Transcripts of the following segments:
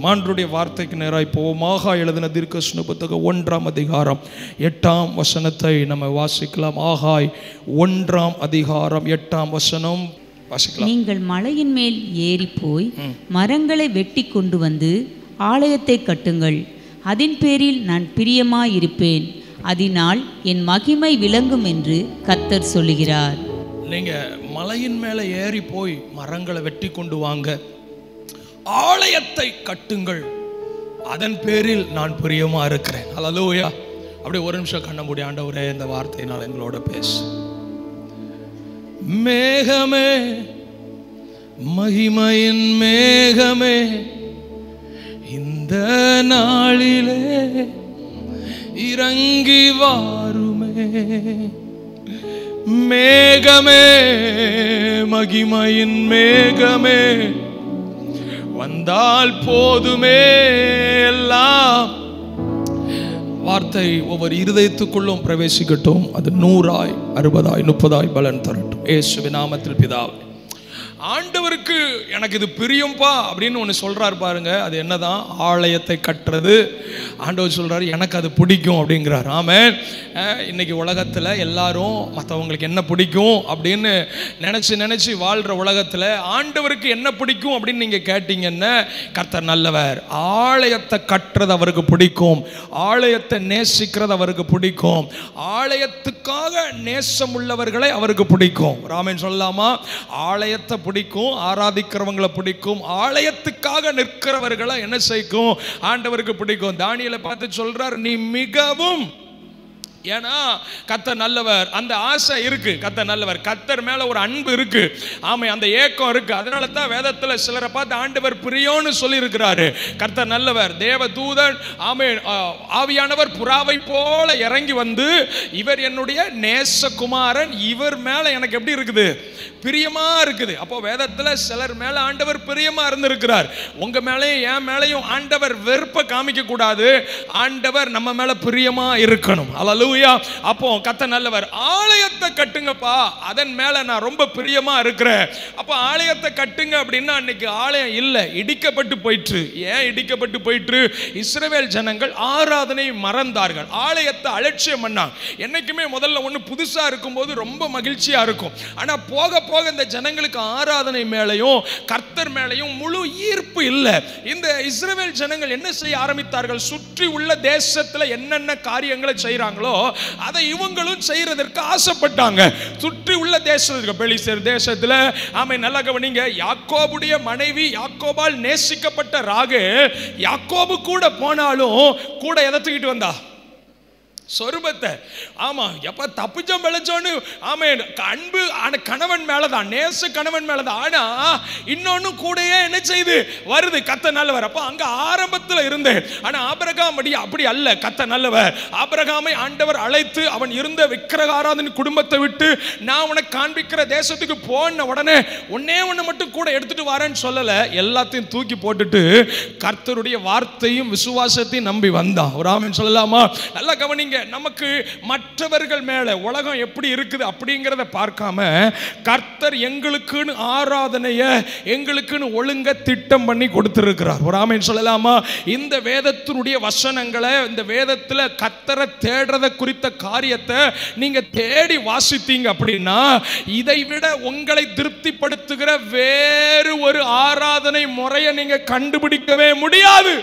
ஸ்தோத்திரம் ஆண்டருடைய வார்த்தைக்கு நேராய் போவோமாக எழுதின தீர்க்கஸ்னு புத்தகம் ஒன்றாம் அதிகாரம் எட்டாம் வசனத்தை நம்ம வாசிக்கலாம் ஆகாய் ஒன்றாம் அதிகாரம் எட்டாம் வசனம் வாசிக்கலாம் நீங்கள் மலையின் மேல் ஏறி போய் மரங்களை வெட்டி கொண்டு வந்து ஆலயத்தை கட்டுங்கள் அதன் பேரில் நான் பிரியமாயிருப்பேன் அதனால் என் மகிமை விளங்கும் என்று கர்த்தர் சொல்லுகிறார் நீங்க மலையின் மேலே ஏறி போய் மரங்களை வெட்டி கொண்டு வாங்க ஆலயத்தை கட்டுங்கள் அதன் பேரில் நான் பிரியமா இருக்கிறேன் அல்லலூயா அப்படியே ஒரு நிமிஷம் கண்ண முடிய ஆண்டவரே இந்த வார்த்தையினால் எங்களோட பேசு மேகமே மகிமையின் மேகமே இந்த நாளிலே இறங்கி வாருமே மேகமே மகிமையின் மேகமே வந்தால் போதுமே எல்லாம் வார்த்தை ஒவ்வொரு இருதயத்துக்குள்ளும் பிரவேசிக்கட்டும் அது நூறாய் அறுபதாய் முப்பதாய் பலன் தரட்டும் ஏசுவின் நாமத்தில் பிதாவே ஆண்டவருக்கு எனக்கு இது பிரியம்பா அப்படின்னு ஒன்று சொல்றாரு பாருங்க அது என்னதான் ஆலயத்தை கட்டுறது ஆண்டவர் சொல்றாரு எனக்கு அது பிடிக்கும் அப்படிங்கிறார் ஆமென் அஹ், இன்னைக்கு உலகத்தில் எல்லாரும் மற்றவங்களுக்கு என்ன பிடிக்கும் அப்படின்னு நினச்சி நினச்சி வாழ்கிற உலகத்தில் ஆண்டவருக்கு என்ன பிடிக்கும் அப்படின்னு நீங்கள் கேட்டீங்கன்னா கர்த்தர் நல்லவர் ஆலயத்தை கட்டுறது அவருக்கு பிடிக்கும் ஆலயத்தை நேசிக்கிறது அவருக்கு பிடிக்கும் ஆலயத்துக்காக நேசம் உள்ளவர்களை அவருக்கு பிடிக்கும் ராமன் சொல்லலாமா ஆலயத்தை பிடிக்கும் ஆராதிக்கிறவங்களை பிடிக்கும் ஆலயத்துக்காக நிற்கிறவர்களை என்ன செய்யும் ஆண்டவருக்கு பிடிக்கும் தானியலை பார்த்து சொல்றார் நீ மிகவும் ஏன்னா கத்தர் நல்லவர் அந்த ஆசை இருக்கு கத்தர் நல்லவர் கத்தர் மேல ஒரு அன்பு இருக்கு ஆமை அந்த ஏக்கம் இருக்கு அதனால தான் வேதத்துல சிலரை பார்த்து ஆண்டவர் பிரியோன்னு சொல்லி இருக்கிறாரு கர்த்தர் நல்லவர் தேவ தூதன் ஆமை ஆவியானவர் புறாவை போல இறங்கி வந்து இவர் என்னுடைய நேசகுமாரன் இவர் மேல எனக்கு எப்படி இருக்குது பிரியமா இருக்குது அப்போ வேதத்துல சிலர் மேல ஆண்டவர் பிரியமா இருந்திருக்கிறார் உங்க மேலேயும் என் மேலேயும் ஆண்டவர் வெறுப்பை காமிக்க கூடாது ஆண்டவர் நம்ம மேல பிரியமா இருக்கணும் அல்லூயா அப்போ கத்த நல்லவர் ஆலயத்தை கட்டுங்கப்பா அதன் மேல நான் ரொம்ப பிரியமா இருக்கிறேன் அப்போ ஆலயத்தை கட்டுங்க அப்படின்னா அன்னைக்கு ஆலயம் இல்லை இடிக்கப்பட்டு போயிற்று ஏன் இடிக்கப்பட்டு போயிற்று இஸ்ரவேல் ஜனங்கள் ஆராதனை மறந்தார்கள் ஆலயத்தை அலட்சியம் பண்ணாங்க என்னைக்குமே முதல்ல ஒன்று புதுசா இருக்கும்போது ரொம்ப மகிழ்ச்சியா இருக்கும் ஆனா போக போக இந்த ஜனங்களுக்கு ஆராதனை மேலையும் கர்த்தர் மேலையும் முழு ஈர்ப்பு இல்லை இந்த இஸ்ரவேல் ஜனங்கள் என்ன செய்ய ஆரம்பித்தார்கள் சுற்றி உள்ள தேசத்துல என்னென்ன காரியங்களை செய்றாங்களோ அதை இவங்களும் செய்யறதற்கு ஆசைப்பட்டாங்க சுற்றி உள்ள தேசத்துக்கு பெலிசர் தேசத்துல ஆமை நல்லா கவனிங்க யாக்கோபுடைய மனைவி யாக்கோபால் நேசிக்கப்பட்ட ராகு யாக்கோபு கூட போனாலும் கூட எதை தூக்கிட்டு வந்தா சொருபத்தை ஆமா எப்ப தப்பிச்சோம் பிழைச்சோன்னு ஆமா அன்பு ஆன கணவன் மேலதான் நேச கணவன் மேலதான் ஆனா இன்னொன்னு கூடயே என்ன செய்யுது வருது கத்த நல்லவர் அப்ப அங்க ஆரம்பத்துல இருந்தேன் ஆனா ஆபிரகாம் அப்படி அப்படி அல்ல கத்த நல்லவர் ஆபிரகாமை ஆண்டவர் அழைத்து அவன் இருந்த விக்கிரகாராதன் குடும்பத்தை விட்டு நான் உனக்கு காண்பிக்கிற தேசத்துக்கு போன உடனே ஒன்னே ஒண்ணு மட்டும் கூட எடுத்துட்டு வரேன்னு சொல்லல எல்லாத்தையும் தூக்கி போட்டுட்டு கர்த்தருடைய வார்த்தையும் விசுவாசத்தையும் நம்பி வந்தான் ஒரு ஆமென் சொல்லலாமா நல்லா கவனிங்க நமக்கு மற்றவர்கள் மேல உலகம் எப்படி இருக்குது அப்படிங்கிறத பார்க்காம கர்த்தர் எங்களுக்குன்னு ஆராதனைய எங்களுக்குன்னு ஒழுங்க திட்டம் பண்ணி கொடுத்திருக்கிறார் ஒரு ஆமென் சொல்லலாமா இந்த வேதத்தினுடைய வசனங்களை இந்த வேதத்துல கர்த்தரை தேடுறத குறித்த காரியத்தை நீங்க தேடி வாசித்தீங்க அப்படின்னா இதை விட உங்களை திருப்திப்படுத்துகிற வேறு ஒரு ஆராதனை முறையை நீங்க கண்டுபிடிக்கவே முடியாது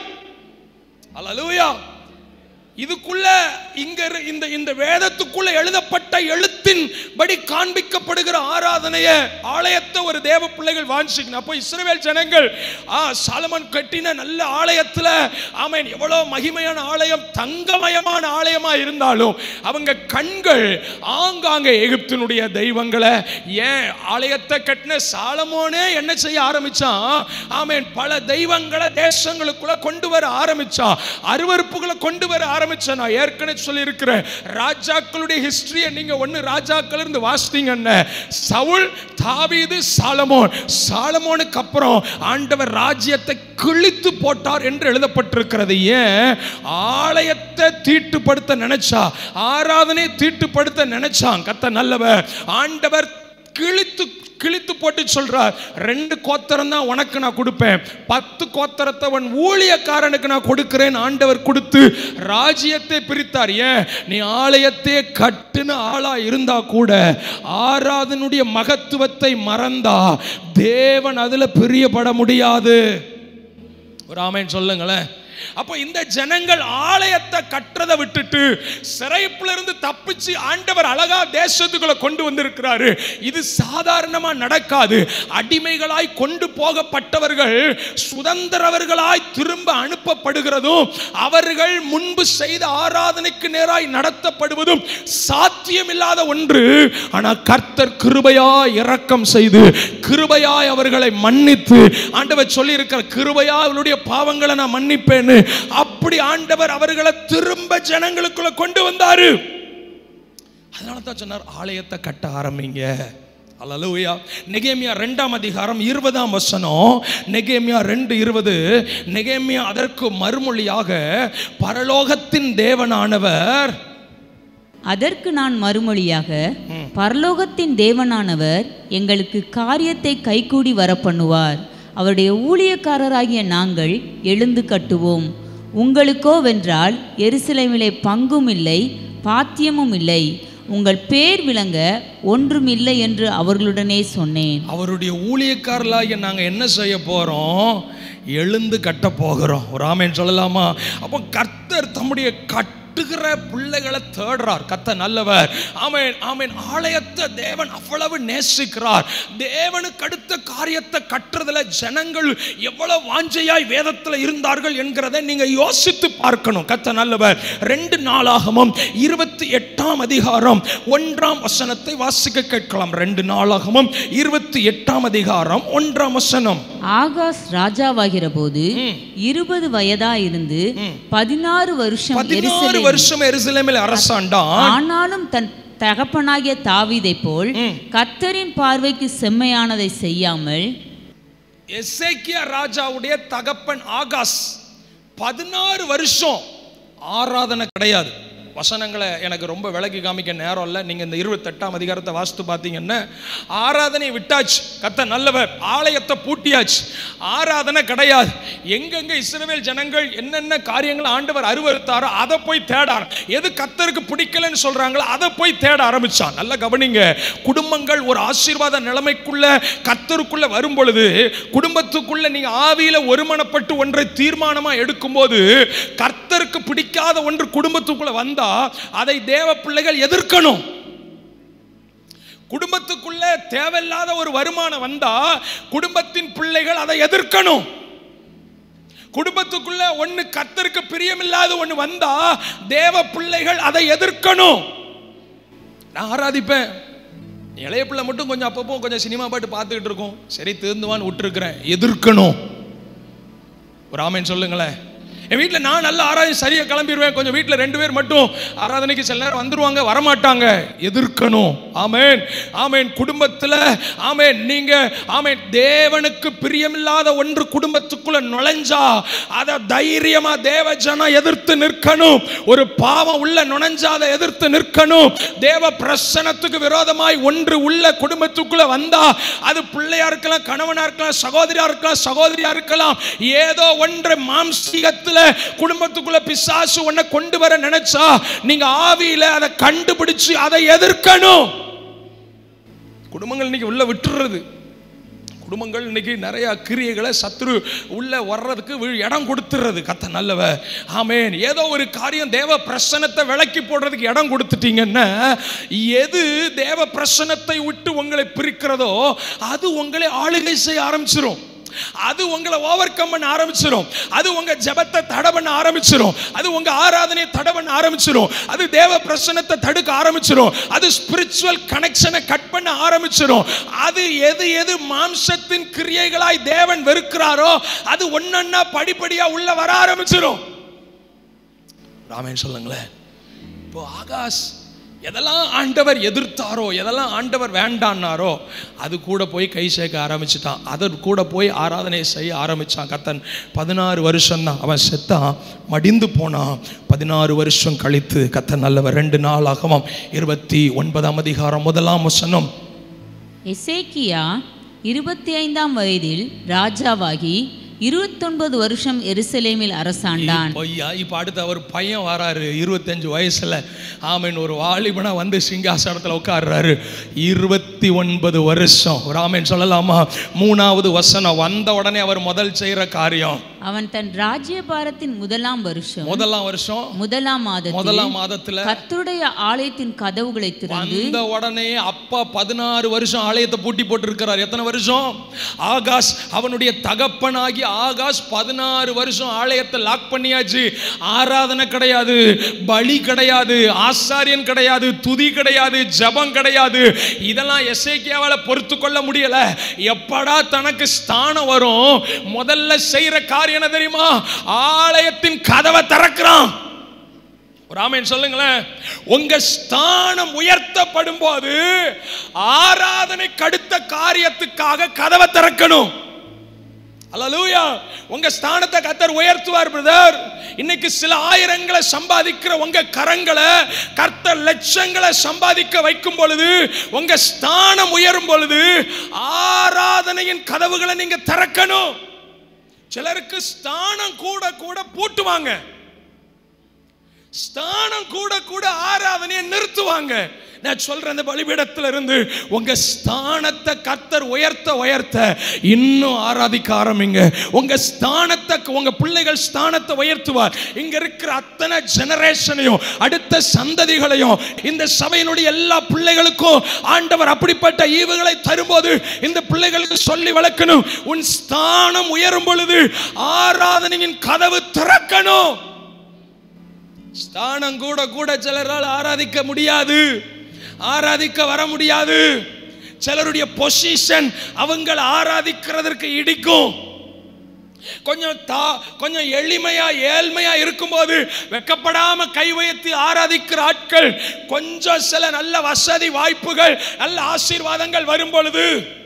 அல்லேலூயா இதுக்குள்ள இங்க இரு- இந்த இந்த வேதத்துக்குள்ள எழுதப்பட்ட எழுத்தின் படி காண்பிக்கப்படுகிற ஆராதனைய ஆலயத்தை ஒரு தேவ பிள்ளைகள் வாஞ்சிக்கணும் அப்போ இஸ்ரவேல் ஜனங்கள் ஆ சாலமன் கட்டின நல்ல ஆலயத்துல ஆமென் எவ்வளவு மகிமையான ஆலயம் தங்கமயமான ஆலயமா இருந்தாலும் அவங்க கண்கள் ஆங்காங்கே எகிப்தினுடைய தெய்வங்களை ஏன் ஆலயத்தை கட்டின சாலமோனே என்ன செய்ய ஆரம்பிச்சான் ஆமென் பல தெய்வங்களை தேசங்களுக்குள்ள கொண்டு வர ஆரம்பிச்சான் அருவருப்புகளை கொண்டு வர ஆரம்பிச்சான் நான் ஏற்கனவே சொல்லி இருக்கிறேன் ராஜாக்களுடைய ஹிஸ்டரியை நீங்க ஒன்னு ராஜாக்கள் இருந்து வாசித்தீங்கன்னு சவுல் தாவீது சாலமோன் சாலமோனுக்கு அப்புறம் ஆண்டவர் ராஜ்யத்தை கிழித்து போட்டார் என்று எழுதப்பட்டிருக்கிறது ஏன் ஆலயத்தை தீட்டுப்படுத்த நினைச்சா ஆராதனை தீட்டுப்படுத்த நினைச்சான் கத்த நல்லவர் ஆண்டவர் கிழித்து கிழித்து போட்டு சொல்றார் ரெண்டு கோத்தரம் தான் உனக்கு நான் கொடுப்பேன் பத்து கோத்தரத்தை அவன் ஊழியக்காரனுக்கு நான் கொடுக்கிறேன் ஆண்டவர் கொடுத்து ராஜ்யத்தை பிரித்தார் ஏன் நீ ஆலயத்தையே கட்டுன ஆளா இருந்தா கூட ஆராதனுடைய மகத்துவத்தை மறந்தா தேவன் அதுல பிரியப்பட முடியாது ஒரு ஆமேன் சொல்லுங்களேன் அப்போ இந்த ஜனங்கள் ஆலயத்தை கட்டுறதை விட்டுட்டு சிறைப்புல இருந்து தப்பிச்சு ஆண்டவர் அழகா தேசத்துக்குள்ள கொண்டு வந்திருக்கிறாரு இது சாதாரணமா நடக்காது அடிமைகளாய் கொண்டு போகப்பட்டவர்கள் சுதந்திரவர்களாய் திரும்ப அனுப்பப்படுகிறதும் அவர்கள் முன்பு செய்த ஆராதனைக்கு நேராய் நடத்தப்படுவதும் சாத்தியமில்லாத ஒன்று ஆனால் கர்த்தர் கிருபையாய் இரக்கம் செய்து கிருபையாய் அவர்களை மன்னித்து ஆண்டவர் சொல்லி இருக்கிற கிருபையா அவருடைய பாவங்களை நான் மன்னிப்பேன்னு அப்படி ஆண்டவர் அவர்களை திரும்ப ஜனங்களுக்குள்ள கொண்டு வந்தாரு அதனால தான் சொன்னார் ஆலயத்தை கட்ட ஆரம்பிங்க அல்லலுயா நெகேமியா ரெண்டாம் அதிகாரம் இருபதாம் வசனம் நெகேமியா ரெண்டு இருபது நெகேமியா அதற்கு மறுமொழியாக பரலோகத்தின் தேவனானவர் அதற்கு நான் மறுமொழியாக பரலோகத்தின் தேவனானவர் எங்களுக்கு காரியத்தை கைகூடி வர பண்ணுவார் அவருடைய ஊழியக்காரராகிய நாங்கள் எழுந்து கட்டுவோம் உங்களுக்கோ வென்றால் எருசலேமிலே பங்கும் இல்லை பாத்தியமும் இல்லை உங்கள் பேர் விளங்க ஒன்றுமில்லை என்று அவர்களுடனே சொன்னேன் அவருடைய ஊழியக்காரர்களாகிய நாங்கள் என்ன செய்ய போகிறோம் எழுந்து கட்ட போகிறோம் ஒரு ஆமேன் சொல்லலாமா அப்போ கர்த்தர் தம்முடைய கட்டுகிற பிள்ளைகளை தேடுறார் கத்த நல்லவர் ஆமேன் ஆமேன் ஆலயத்தை தேவன் அவ்வளவு நேசிக்கிறார் தேவனுக்கு அடுத்த காரியத்தை கட்டுறதுல ஜனங்கள் எவ்வளவு வாஞ்சையாய் வேதத்தில் இருந்தார்கள் என்கிறதை நீங்க யோசித்து பார்க்கணும் கத்த நல்லவர் ரெண்டு நாளாகமும் இருபத்தி எட்டாம் அதிகாரம் ஒன்றாம் வசனத்தை வாசிக்க கேட்கலாம் ரெண்டு நாளாகமும் இருபத்தி எட்டாம் அதிகாரம் ஒன்றாம் வசனம் ஆகாஸ் ராஜாவாகிற போது இருபது வயதா இருந்து பதினாறு வருஷம் பதினாறு எருசலேமில் வருஷம் எருசலேமில் அரசாண்டான் ஆனாலும் தன் தகப்பனாகிய தாவீதை போல் கர்த்தரின் பார்வைக்கு செம்மையானதை செய்யாமல் எசேக்கியா ராஜாவுடைய தகப்பன் ஆகாஸ் பதினாறு வருஷம் ஆராதனை கிடையாது வசனங்களை எனக்கு ரொம்ப விளக்கி காமிக்க நேரம் இல்லை நீங்கள் இந்த இருபத்தெட்டாம் அதிகாரத்தை வாசித்து பார்த்தீங்கன்னா ஆராதனை விட்டாச்சு கத்த நல்லவர் ஆலயத்தை பூட்டியாச்சு ஆராதனை கிடையாது எங்கெங்க இஸ்ரவேல் ஜனங்கள் என்னென்ன காரியங்களை ஆண்டவர் அருவருத்தாரோ அதை போய் தேடார் எது கத்தருக்கு பிடிக்கலன்னு சொல்றாங்களோ அதை போய் தேட ஆரம்பிச்சான் நல்ல கவனிங்க குடும்பங்கள் ஒரு ஆசீர்வாத நிலைமைக்குள்ள கத்தருக்குள்ள வரும் பொழுது குடும்பத்துக்குள்ள நீங்க ஆவியில ஒருமனப்பட்டு ஒன்றை தீர்மானமா எடுக்கும்போது கர்த்தருக்கு பிடிக்காத ஒன்று குடும்பத்துக்குள்ள வந்தா அதை தேவ பிள்ளைகள் எதிர்க்கணும் குடும்பத்துக்குள்ள தேவையில்லாத ஒரு வருமானம் வந்தா குடும்பத்தின் பிள்ளைகள் அதை எதிர்க்கணும் குடும்பத்துக்குள்ள ஒண்ணு கத்தருக்கு பிரியமில்லாத ஒண்ணு வந்தா தேவ பிள்ளைகள் அதை எதிர்க்கணும் நான் ஆராதிப்பேன் இளைய பிள்ளை மட்டும் கொஞ்சம் அப்பப்போ கொஞ்சம் சினிமா பாட்டு பார்த்துக்கிட்டு இருக்கோம் சரி திருந்துவான்னு விட்டுருக்கிறேன் எதிர்க்கணும் ஒரு ஆமேன் சொல்லுங்களேன் என் வீட்டில் நான் நல்ல ஆராதனை சரியாக கிளம்பிடுவேன் கொஞ்சம் வீட்டில் ரெண்டு பேர் மட்டும் ஆராதனைக்கு சில நேரம் வந்துருவாங்க வரமாட்டாங்க எதிர்க்கணும் ஆமேன் ஆமேன் குடும்பத்தில் ஆமேன் நீங்க ஆமேன் தேவனுக்கு பிரியமில்லாத ஒன்று குடும்பத்துக்குள்ள நுழைஞ்சா அதை தைரியமா தேவ ஜனம் எதிர்த்து நிற்கணும் ஒரு பாவம் உள்ள நுழைஞ்சா அதை எதிர்த்து நிற்கணும் தேவ பிரசனத்துக்கு விரோதமாய் ஒன்று உள்ள குடும்பத்துக்குள்ள வந்தா அது பிள்ளையா இருக்கலாம் கணவனா இருக்கலாம் சகோதரியா இருக்கலாம் சகோதரியா இருக்கலாம் ஏதோ ஒன்று மாம்சீகத்துல குடும்பத்துக்குள்ள பிசாசு ஒன்ன கொண்டு வர நினைச்சா நீங்க ஆவியில அதை கண்டுபிடிச்சு அதை எதிர்க்கணும் குடும்பங்கள் இன்னைக்கு உள்ள விட்டுறது குடும்பங்கள் இன்னைக்கு நிறைய கிரியைகளை சத்துரு உள்ள வர்றதுக்கு வி- இடம் கொடுத்துறது கத்த நல்லவ ஆமேன் ஏதோ ஒரு காரியம் தேவ பிரசனத்தை விளக்கி போடுறதுக்கு இடம் கொடுத்துட்டீங்கன்னா எது தேவ பிரசனத்தை விட்டு உங்களை பிரிக்கிறதோ அது உங்களை ஆளுகை செய்ய ஆரம்பிச்சிரும் அது உங்களை ஓவர் கம் பண்ண ஆரம்பிச்சிரும் அது உங்க ஜெபத்தை தடை பண்ண ஆரம்பிச்சிரும் அது உங்க ஆராதனையை தடை பண்ண ஆரம்பிச்சிரும் அது தேவ பிரசனத்தை தடுக்க ஆரம்பிச்சிரும் அது ஸ்பிரிச்சுவல் கனெக்ஷனை கட் பண்ண ஆரம்பிச்சிரும் அது எது எது மாம்சத்தின் கிரியைகளாய் தேவன் வெறுக்கிறாரோ அது ஒன்னொன்னா படிப்படியா உள்ள வர ஆரம்பிச்சிரும் ராமேன் சொல்லுங்களேன் இப்போ ஆகாஷ் எதெல்லாம் ஆண்டவர் எதிர்த்தாரோ எதெல்லாம் ஆண்டவர் வேண்டான்னாரோ அது கூட போய் கை சேர்க்க ஆரம்பிச்சிட்டான் அதற்கு கூட போய் ஆராதனை செய்ய ஆரம்பிச்சான் கத்தன் பதினாறு வருஷம்தான் அவன் செத்தான் மடிந்து போனான் பதினாறு வருஷம் கழித்து கத்தன் நல்லவர் ரெண்டு நாள் ஆகமம் இருபத்தி ஒன்பதாம் அதிகாரம் முதலாம் வசனம் எசேக்கியா இருபத்தி ஐந்தாம் வயதில் ராஜாவாகி இருபத்தொன்பது வருஷம் எருசலேமில் அரசாண்டான் பொய்யா இப்போ அடுத்து அவர் பையன் வராரு இருபத்தஞ்சு வயசுல ஆமீன் ஒரு வாலிபனா வந்து சிங்காசனத்தில் உட்கார்றாரு இருபத்தி ஒன்பது வருஷம் ஒரு ஆமீன் சொல்லலாமா மூணாவது வசனம் வந்த உடனே அவர் முதல் செய்யற காரியம் அவன் தன் ராஜ்யபாரத்தின் முதலாம் வருஷம் முதலாம் வருஷம் முதலாம் மாதத்தில் முதலாம் மாதத்துல கர்த்தருடைய ஆலயத்தின் கதவுகளை திறந்து வந்த உடனே அப்பா பதினாறு வருஷம் ஆலயத்தை பூட்டி போட்டு இருக்கிறார் எத்தனை வருஷம் ஆகாஷ் அவனுடைய தகப்பனாகி ஆகாஷ் பதினாறு வருஷம் ஆலயத்தை லாக் பண்ணியாச்சு ஆராதனை கிடையாது பலி கிடையாது ஆசாரியன் கிடையாது துதி கிடையாது ஜபம் கிடையாது இதெல்லாம் எஸ்ஐக்கியாவால் பொறுத்து கொள்ள முடியல எப்படா தனக்கு ஸ்தானம் வரும் முதல்ல செய்யற காரியம் என்ன தெரியுமா ஆலயத்தின் கதவை திறக்கிறான் ஒரு ஆமேன் சொல்லுங்களேன் உங்க ஸ்தானம் உயர்த்தப்படும் போது ஆராதனைக்கு அடுத்த காரியத்துக்காக கதவை திறக்கணும் அல்லேலூயா உங்க ஸ்தானத்தை கத்தர் உயர்த்துவார் பிரதர் இன்னைக்கு சில ஆயிரங்களை சம்பாதிக்கிற உங்க கரங்களை கர்த்தர் லட்சங்களை சம்பாதிக்க வைக்கும் பொழுது உங்க ஸ்தானம் உயரும் பொழுது ஆராதனையின் கதவுகளை நீங்க திறக்கணும் சிலருக்கு ஸ்தானம் கூட கூட பூட்டுவாங்க ஸ்தானம் கூட கூட ஆராதனையை நிறுத்துவாங்க நான் சொல்றேன் அந்த பலிபீடத்துல இருந்து உங்க ஸ்தானத்தை கத்தர் உயர்த்த உயர்த்த இன்னும் ஆராதிக்க ஆரம்பிங்க உங்க ஸ்தானத்தை உங்க பிள்ளைகள் ஸ்தானத்தை உயர்த்துவார் இங்க இருக்கிற அத்தனை ஜெனரேஷனையும் அடுத்த சந்ததிகளையும் இந்த சபையினுடைய எல்லா பிள்ளைகளுக்கும் ஆண்டவர் அப்படிப்பட்ட ஈவுகளை தரும்போது இந்த பிள்ளைகளுக்கு சொல்லி வளர்க்கணும் உன் ஸ்தானம் உயரும் பொழுது ஆராதனையின் கதவு திறக்கணும் ஸ்தானம் கூட கூட சிலரால் ஆராதிக்க முடியாது ஆராதிக்க வர முடியாது சிலருடைய பொசிஷன் அவங்கள் ஆராதிக்கிறதற்கு இடிக்கும் கொஞ்சம் தா கொஞ்சம் எளிமையா ஏழ்மையா இருக்கும்போது வெக்கப்படாம கை உயர்த்தி ஆராதிக்கிற ஆட்கள் கொஞ்சம் சில நல்ல வசதி வாய்ப்புகள் நல்ல ஆசீர்வாதங்கள் வரும் பொழுது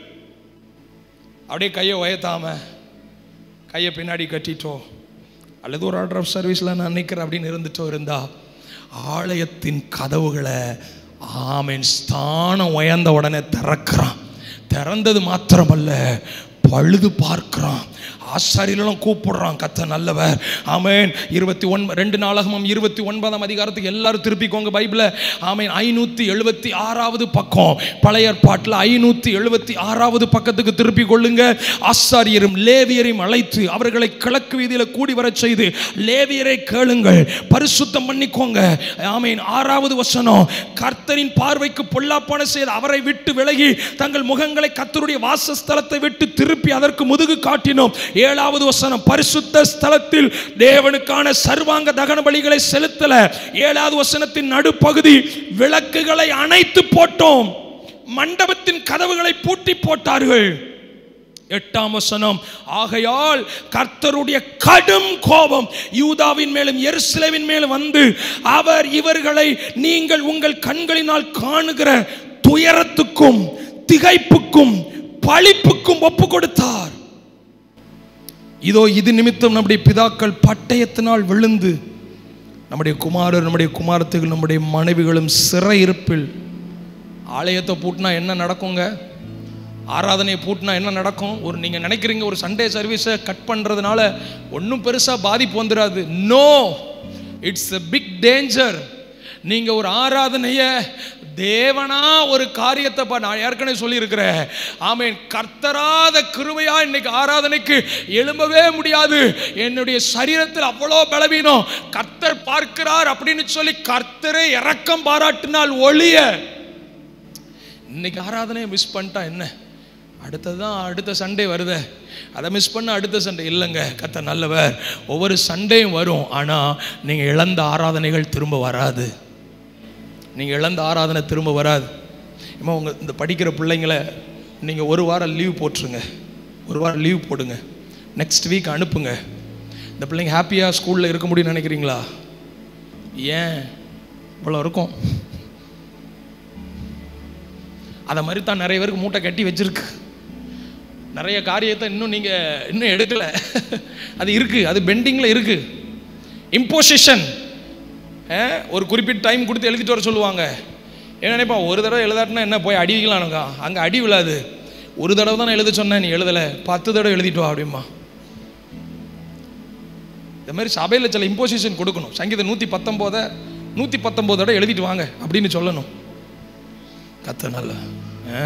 அப்படியே கையை உயர்த்தாம கையை பின்னாடி கட்டிட்டோம் அல்லது ஒரு ஆர்டர் ஆஃப் சர்வீஸில் நான் நிற்கிறேன் அப்படின்னு இருந்துட்டோ இருந்தா ஆலயத்தின் கதவுகளை ஆமீன் ஸ்தானம் உயர்ந்த உடனே திறக்கிறான் திறந்தது மாத்திரமல்ல பழுது பார்க்கிறான் ஆசாரியெல்லாம் கூப்பிடுறான் கத்த நல்லவர் ஆமேன் இருபத்தி ஒன் ரெண்டு நாளகமும் இருபத்தி ஒன்பதாம் அதிகாரத்துக்கு எல்லாரும் திருப்பிக்கோங்க பைபிளை ஆமேன் ஐநூற்றி எழுபத்தி ஆறாவது பக்கம் பழைய ஏற்பாட்டில் ஐநூற்றி எழுபத்தி ஆறாவது பக்கத்துக்கு திருப்பி கொள்ளுங்க ஆசாரியரும் லேவியரையும் அழைத்து அவர்களை கிழக்கு வீதியில் கூடி வரச் செய்து லேவியரை கேளுங்கள் பரிசுத்தம் பண்ணிக்கோங்க ஆமேன் ஆறாவது வசனம் கர்த்தரின் பார்வைக்கு பொல்லாப்பான செய்து அவரை விட்டு விலகி தங்கள் முகங்களை கர்த்தருடைய வாசஸ்தலத்தை விட்டு திருப்பி அதற்கு முதுகு காட்டினோம் ஏழாவது வசனம் பரிசுத்த ஸ்தலத்தில் தேவனுக்கான சர்வாங்க தகன பலிகளை செலுத்தல ஏழாவது வசனத்தின் நடுப்பகுதி விளக்குகளை அணைத்து போட்டோம் மண்டபத்தின் கதவுகளை பூட்டி போட்டார்கள் எட்டாம் வசனம் ஆகையால் கர்த்தருடைய கடும் கோபம் யூதாவின் மேலும் எருசலேமின் மேலும் வந்து அவர் இவர்களை நீங்கள் உங்கள் கண்களினால் காணுகிற துயரத்துக்கும் திகைப்புக்கும் பழிப்புக்கும் ஒப்பு கொடுத்தார் இதோ இது நிமித்தம் நம்முடைய பிதாக்கள் பட்டயத்தினால் விழுந்து நம்முடைய குமாரர் நம்முடைய குமாரத்துகள் நம்முடைய மனைவிகளும் சிறையிருப்பில் ஆலயத்தை பூட்டினா என்ன நடக்குங்க ஆராதனையை பூட்டினா என்ன நடக்கும் ஒரு நீங்கள் நினைக்கிறீங்க ஒரு சண்டே சர்வீஸை கட் பண்ணுறதுனால ஒன்றும் பெருசாக பாதிப்பு வந்துடாது no it's a big danger நீங்கள் ஒரு ஆராதனையை தேவனா ஒரு காரியத்தை பா நான் ஏற்கனவே சொல்லியிருக்கிறேன் ஆமேன் கர்த்தராத கிருபையா இன்னைக்கு ஆராதனைக்கு எழும்பவே முடியாது என்னுடைய சரீரத்தில் அவ்வளோ பலவீனம் கர்த்தர் பார்க்கிறார் அப்படின்னு சொல்லி கர்த்தரை இரக்கம் பாராட்டினால் ஒளிய இன்னைக்கு ஆராதனையை மிஸ் பண்ணிட்டா என்ன அடுத்ததான் அடுத்த சண்டே வருதே அதை மிஸ் பண்ண அடுத்த சண்டே இல்லைங்க கத்த நல்லவர் ஒவ்வொரு சண்டேயும் வரும் ஆனால் நீங்கள் இழந்த ஆராதனைகள் திரும்ப வராது நீங்கள் இழந்த ஆராதனை திரும்ப வராது இம்மா உங்கள் இந்த படிக்கிற பிள்ளைங்களை நீங்கள் ஒரு வாரம் லீவ் போட்டுருங்க ஒரு வாரம் லீவ் போடுங்க நெக்ஸ்ட் வீக் அனுப்புங்க இந்த பிள்ளைங்க ஹாப்பியாக ஸ்கூலில் இருக்க முடியும்னு நினைக்கிறீங்களா ஏன் இவ்வளோ இருக்கும் அதை மாதிரி தான் நிறைய பேருக்கு மூட்டை கட்டி வச்சிருக்கு நிறைய காரியத்தை இன்னும் நீங்கள் இன்னும் எடுக்கலை அது இருக்குது அது பெண்டிங்கில் இருக்குது இம்போசிஷன் ஒரு குறிப்பிட்ட டைம் கொடுத்து எழுதிட்டு வர சொல்லுவாங்க என்ன நினைப்பா ஒரு தடவை எழுதாட்டினா என்ன போய் அடி வைக்கலானுக்கா அங்கே அடி விழாது ஒரு தடவை தான் நான் எழுத சொன்னேன் நீ எழுதலை பத்து தடவை எழுதிட்டு வா அப்படிமா இந்த மாதிரி சபையில் சில இம்போசிஷன் கொடுக்கணும் சங்கீதம் நூற்றி பத்தொம்போதை நூற்றி பத்தொம்போது தடவை எழுதிட்டு வாங்க அப்படின்னு சொல்லணும் கத்த நல்ல ஆ?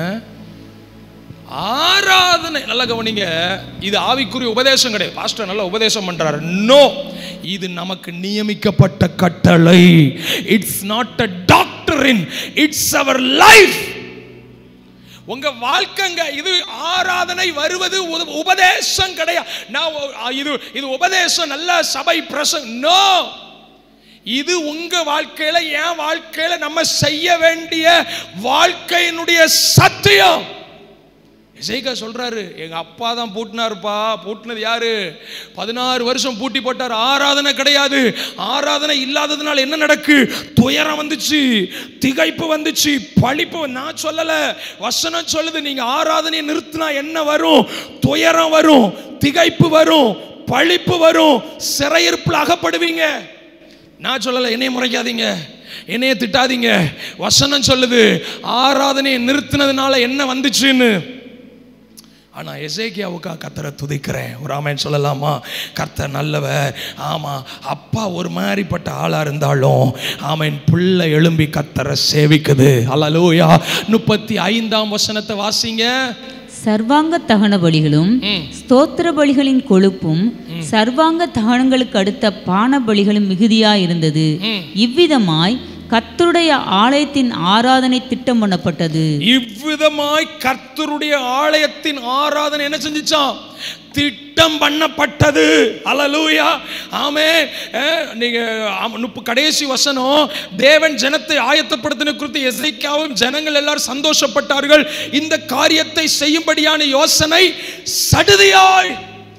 ஆராதனை நல்லா கவனிங்க இது ஆவிக்குரிய உபதேசம் கிடையாது பாஸ்டர் நல்ல உபதேசம் பண்றாரு நோ இது நமக்கு நியமிக்கப்பட்ட கட்டளை இட்ஸ் நாட் அ டாக்டரின் இட்ஸ் அவர் லைஃப் உங்க வாழ்க்கைங்க இது ஆராதனை வருவது உத- உபதேசம் கிடையாது நான் ஒ- இது இது உபதேசம் நல்ல சபை பிரசங் நோ இது உங்க வாழ்க்கையில என் வாழ்க்கையில நம்ம செய்ய வேண்டிய வாழ்க்கையினுடைய சத்தியம் இசைக்கா சொல்றாரு எங்க அப்பா தான் பூட்டினாருப்பா பூட்டினது யாரு பதினாறு வருஷம் பூட்டி போட்டார் ஆராதனை கிடையாது ஆராதனை இல்லாததுனால என்ன நடக்கு துயரம் வந்துச்சு திகைப்பு வந்துச்சு பழிப்பு நான் சொல்லல வசனம் சொல்லுது நீங்க ஆராதனையை நிறுத்தினா என்ன வரும் துயரம் வரும் திகைப்பு வரும் பழிப்பு வரும் சிறையிருப்பில் அகப்படுவீங்க நான் சொல்லலை என்னைய முறைக்காதீங்க என்னைய திட்டாதீங்க வசனம் சொல்லுது ஆராதனையை நிறுத்தினதுனால என்ன வந்துச்சுன்னு ஆனா எசேக்கியாவுக்கா கத்தரை துதிக்கிறேன் ஒரு ஆமேன் சொல்லலாமா கர்த்தர் நல்லவர் ஆமா அப்பா ஒரு மாதிரிப்பட்ட ஆளா இருந்தாலும் ஆமேன் பிள்ளை எழும்பி கத்தரை சேவிக்குது அல்லலூயா முப்பத்தி ஐந்தாம் வசனத்தை வாசிங்க சர்வாங்க தகன பலிகளும் ம். ஸ்தோத்திர பலிகளின் கொழுப்பும் சர்வாங்க தகனங்களுக்கு அடுத்த பான பலிகளும் மிகுதியாய் இருந்தது ம். இவ்விதமாய் கர்த்தருடைய ஆலயத்தின் ஆராதனை திட்டம் பண்ணப்பட்டது இவ்விதமாய் கர்த்தருடைய ஆலயத்தின் ஆராதனை என்ன செஞ்சுச்சான் திட்டம் பண்ணப்பட்டது அலலூயா ஆமே அஹ், நீங்க ஆம, முப்ப- கடைசி வசனம் தேவன் ஜனத்தை ஆயத்தப்படுத்தின குறித்து எசைக்காவும் ஜனங்கள் எல்லாரும் சந்தோஷப்பட்டார்கள் இந்த காரியத்தை செய்யும்படியான யோசனை சடுதியாய்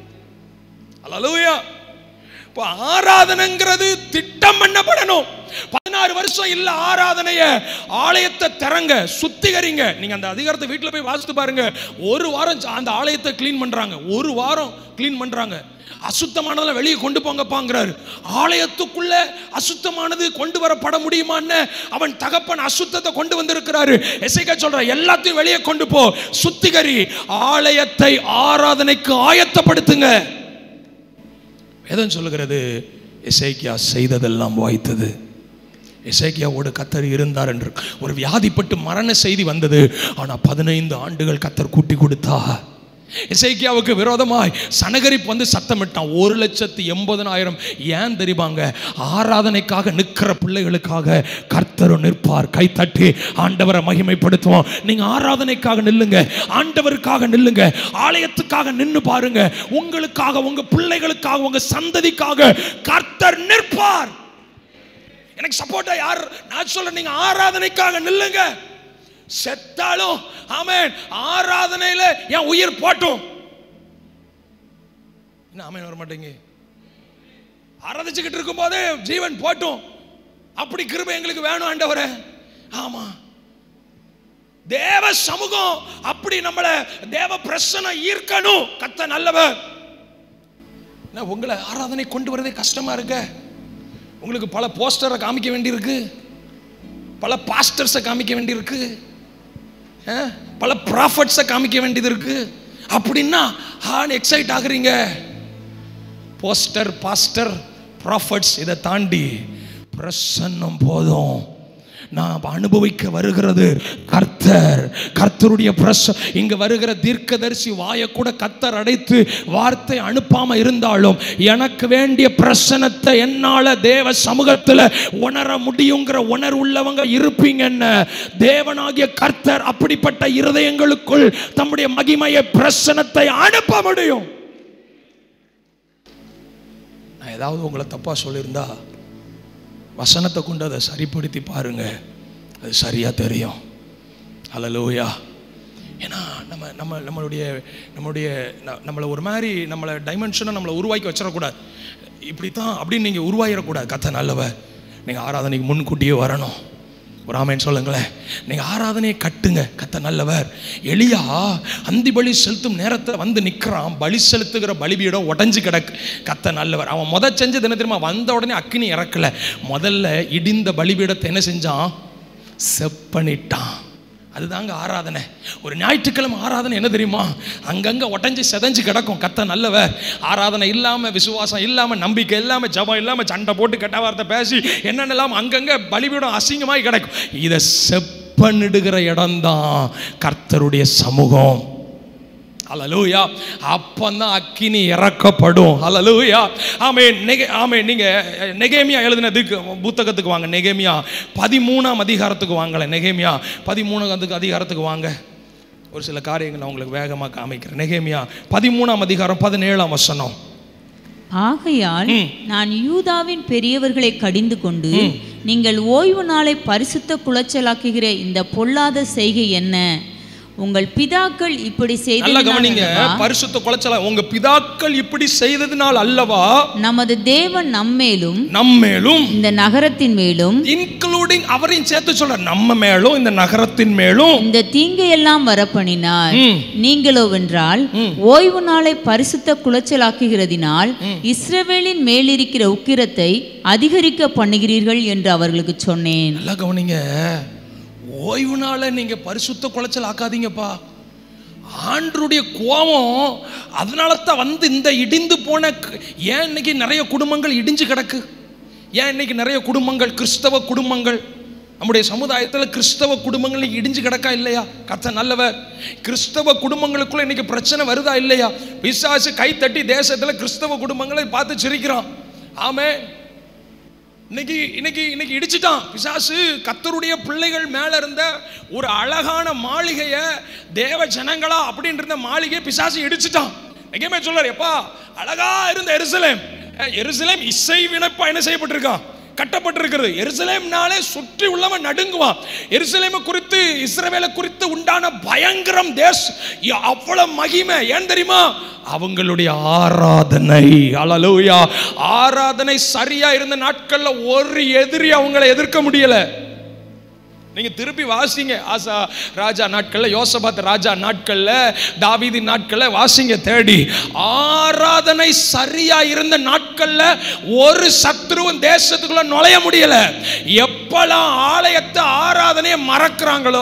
அலலூயா இப்போ ஆராதனைங்கிறது திட்டம் பண்ணப்படணும் பதினாறு வருஷம் இல்ல ஆராதனைய ஆலயத்தை திறங்க சுத்திகரிங்க நீங்க அந்த அதிகாரத்தை வீட்டில் போய் வாசித்து பாருங்க ஒரு வாரம் அந்த ஆலயத்தை க்ளீன் பண்றாங்க ஒரு வாரம் க்ளீன் பண்றாங்க அசுத்தமானதெல்லாம் வெளியே கொண்டு போங்கப்பாங்கிறாரு ஆலயத்துக்குள்ள அசுத்தமானது கொண்டு வரப்பட முடியுமான்னு அவன் தகப்பன் அசுத்தத்தை கொண்டு வந்திருக்கிறாரு எசைக்கா சொல்ற எல்லாத்தையும் வெளியே கொண்டு போ சுத்திகரி ஆலயத்தை ஆராதனைக்கு ஆயத்தப்படுத்துங்க வேதம் சொல்லுகிறது எசேக்கியா செய்ததெல்லாம் வாய்த்தது எசேக்கியாவோடு கத்தர் இருந்தார் என்று ஒரு வியாதிப்பட்டு மரண செய்தி வந்தது ஆனால் பதினைந்து ஆண்டுகள் கத்தர் கூட்டி கொடுத்தா எசேக்கியாவுக்கு விரோதமாய் சனகரிப்பு வந்து சத்தமிட்டான் ஒரு லட்சத்து எண்பதனாயிரம் ஏன் தெரியுமாங்க ஆராதனைக்காக நிற்கிற பிள்ளைகளுக்காக கர்த்தரும் நிற்பார் கை தட்டி ஆண்டவரை மகிமைப்படுத்துவோம் நீங்க ஆராதனைக்காக நில்லுங்க ஆண்டவருக்காக நில்லுங்க ஆலயத்துக்காக நின்னு பாருங்க உங்களுக்காக உங்க பிள்ளைகளுக்காக உங்க சந்ததிக்காக கர்த்தர் நிற்பார் எனக்கு சப்போர்ட்டா யார் நான் சொல்ல நீங்க ஆராதனைக்காக நில்லுங்க செத்தாலும் ஆமென் ஆராதனையில என் உயிர் போட்டும் என்ன ஆமென் வர மாட்டேங்க ஆராதிச்சுக்கிட்டு இருக்கும் போதே ஜீவன் போட்டும் அப்படி கிருபை எங்களுக்கு வேணும் ஆண்டவரே ஆமா தேவ சமூகம் அப்படி நம்மளை தேவ பிரசனை ஈர்க்கணும் கத்த நல்லவர் என்ன உங்களை ஆராதனை கொண்டு வரதே கஷ்டமா இருக்க உங்களுக்கு பல போஸ்டரை காமிக்க வேண்டியிருக்கு பல பாஸ்டர்ஸை காமிக்க வேண்டியிருக்கு அஹ், பல ப்ராஃபட்ஸை காமிக்க வேண்டியது இருக்கு அப்படின்னா ஹான் எக்ஸைட் ஆகுறீங்க போஸ்டர் பாஸ்டர் ப்ராஃபட்ஸ் இதை தாண்டி பிரசன்னம் போதும் நான் அனுபவிக்க வருகிறது கர்த்தர் கர்த்தருடைய பிரச இங்க வருகிற தீர்க்கதரிசி வாயை கூட கர்த்தர் அடைத்து வார்த்தை அனுப்பாம இருந்தாலும் எனக்கு வேண்டிய பிரசனத்தை என்னால தேவ சமூகத்துல உணர முடியுங்கிற உணர்வுள்ளவங்க இருப்பீங்கன்னு தேவனாகிய கர்த்தர் அப்படிப்பட்ட இருதயங்களுக்குள் தம்முடைய மகிமையை பிரசனத்தை அனுப்ப முடியும் நான் ஏதாவது உங்களை தப்பா சொல்லியிருந்தா வசனத்தை கொண்டு அதை சரிப்படுத்தி பாருங்க அது சரியா தெரியும் ஹalleluya ஏன்னா நம்ம நம்ம நம்மளுடைய நம்மளுடைய ந- நம்மளை ஒரு மாதிரி நம்மளை டைமென்ஷனை நம்மளை உருவாக்கி வச்சிடக்கூடாது இப்படி தான் அப்படின்னு நீங்கள் உருவாயிடக்கூடாது கத்த நல்லவ நீங்கள் ஆராதனைக்கு முன்கூட்டியே வரணும் ஒரு ஆமேன் சொல்லுங்களேன் நீங்கள் ஆராதனையை கட்டுங்க கத்த நல்லவர் எளியா அந்தி பலி செலுத்தும் நேரத்தில் வந்து நிற்கிறான் பலி செலுத்துகிற பலிபீடம் உடஞ்சி கிடக்கு கத்த நல்லவர் அவன் முத செஞ்சது என்ன தெரியுமா வந்த உடனே அக்கினி இறக்கல முதல்ல இடிந்த பலிபீடத்தை என்ன செஞ்சான் செப்பனிட்டான் அதுதாங்க ஆராதனை ஒரு ஞாயிற்றுக்கிழமை ஆராதனை என்ன தெரியுமா அங்கங்க உடஞ்சி செதஞ்சு கிடக்கும் கத்த நல்லவர் ஆராதனை இல்லாம விசுவாசம் இல்லாம நம்பிக்கை இல்லாம ஜபம் இல்லாம சண்டை போட்டு கெட்ட வார்த்தை பேசி என்னென்னலாம் அங்கங்க பலிபீடம் அசிங்கமாய் கிடக்கும் இதை செப்பனிடுகிற இடம்தான் கர்த்தருடைய சமூகம் அலலூயா அப்பந்தான் அக்கினி இறக்கப்படும் அலலூயா ஆமே நெகே ஆமே நீங்கள் நெகேமியா எழுதினதுக்கு புத்தகத்துக்கு வாங்க நெகேமியா பதிமூணாம் அதிகாரத்துக்கு வாங்கல நெகேமியா பதிமூணாம் அதிகாரத்துக்கு வாங்க ஒரு சில காரியங்கள் நான் உங்களுக்கு வேகமாக காமிக்கிறேன் நெகேமியா பதிமூணாம் அதிகாரம் பதினேழாம் வசனம் ஆகையால் நான் யூதாவின் பெரியவர்களை கடிந்து கொண்டு நீங்கள் ஓய்வு நாளை பரிசுத்த குலைச்சலாக்குகிற இந்த பொல்லாத செய்கை என்ன உங்கள் பிதாக்கள் இப்படி நல்லா கவனிங்க செய்ததினால் பரிசுத்த குலைச்சல உங்க பிதாக்கள் இப்படி செய்ததினால் அல்லவா நமது தேவன் நம்மேலும் நம்மேலும் இந்த நகரத்தின் மேலும் இன்க்ளூடிங் அவரையும் சேர்த்து சொல்ற நம்ம மேலும் இந்த நகரத்தின் மேலும் இந்த தீங்கையெல்லாம் வரப்பண்ணினார் ம். நீங்களோ வென்றால் ஓய்வு நாளை பரிசுத்த குலைச்சலாக்குகிறதினால் இஸ்ரவேலின் மேலிருக்கிற உக்கிரத்தை அதிகரிக்க பண்ணுகிறீர்கள் என்று அவர்களுக்கு சொன்னேன் நல்லா கவனிங்க ஓய்வு நாளை நீங்க பரிசுத்த குலைச்சல் ஆக்காதீங்கப்பா ஆண்டருடைய கோபம் அதனால தான் வந்து இந்த இடிந்து போன க- ஏன் இன்னைக்கு நிறைய குடும்பங்கள் இடிஞ்சு கிடக்கு ஏன் இன்னைக்கு நிறைய குடும்பங்கள் கிறிஸ்தவ குடும்பங்கள் நம்முடைய சமுதாயத்தில் கிறிஸ்தவ குடும்பங்கள் இன்னைக்கு இடிஞ்சு கிடக்கா இல்லையா கத்த நல்லவர் கிறிஸ்தவ குடும்பங்களுக்குள்ள இன்னைக்கு பிரச்சனை வருதா இல்லையா பிசாசு கை தட்டி தேசத்தில் கிறிஸ்தவ குடும்பங்களை பார்த்து சிரிக்கிறான் ஆமே இன்னைக்கு இன்னைக்கு இன்னைக்கு இடிச்சிட்டான் பிசாசு கத்தருடைய பிள்ளைகள் மேல இருந்த ஒரு அழகான மாளிகையை தேவ ஜனங்களா அப்படின்னு இருந்த மாளிகையை பிசாசு இடிச்சிட்டான் எங்கேயுமே சொல்றாரு எப்பா அழகா இருந்த எருசலேம் அஹ், எருசலேம் இசை வினப்பா என்ன செய்யப்பட்டிருக்கான் கட்டப்பட்டிருக்கிறது எருசலேம்னாலே சுற்றி உள்ளவன் நடுங்குவான் எருசலேமை குறித்து இஸ்ரவேலை குறித்து உண்டான பயங்கரம் தேஸ் ய- அவ்வளவு மகிமை ஏன் தெரியுமா அவங்களுடைய ஆராதனை அலலூயா ஆராதனை சரியா இருந்த நாட்கள்ல ஒரு எதிரி அவங்களை எதிர்க்க முடியல நீங்க திருப்பி வாசிங்க ஆசா ராஜா நாட்கள்ல யோசபாத் ராஜா நாட்கள்ல தாவீதி நாட்கள்ல வாசிங்க தேடி ஆராதனை சரியா இருந்த நாட்கள்ல ஒரு சத்ருவும் தேசத்துக்குள்ள நுழைய முடியல எப்பெல்லாம் ஆலயத்தை ஆராதனையை மறக்கிறாங்களோ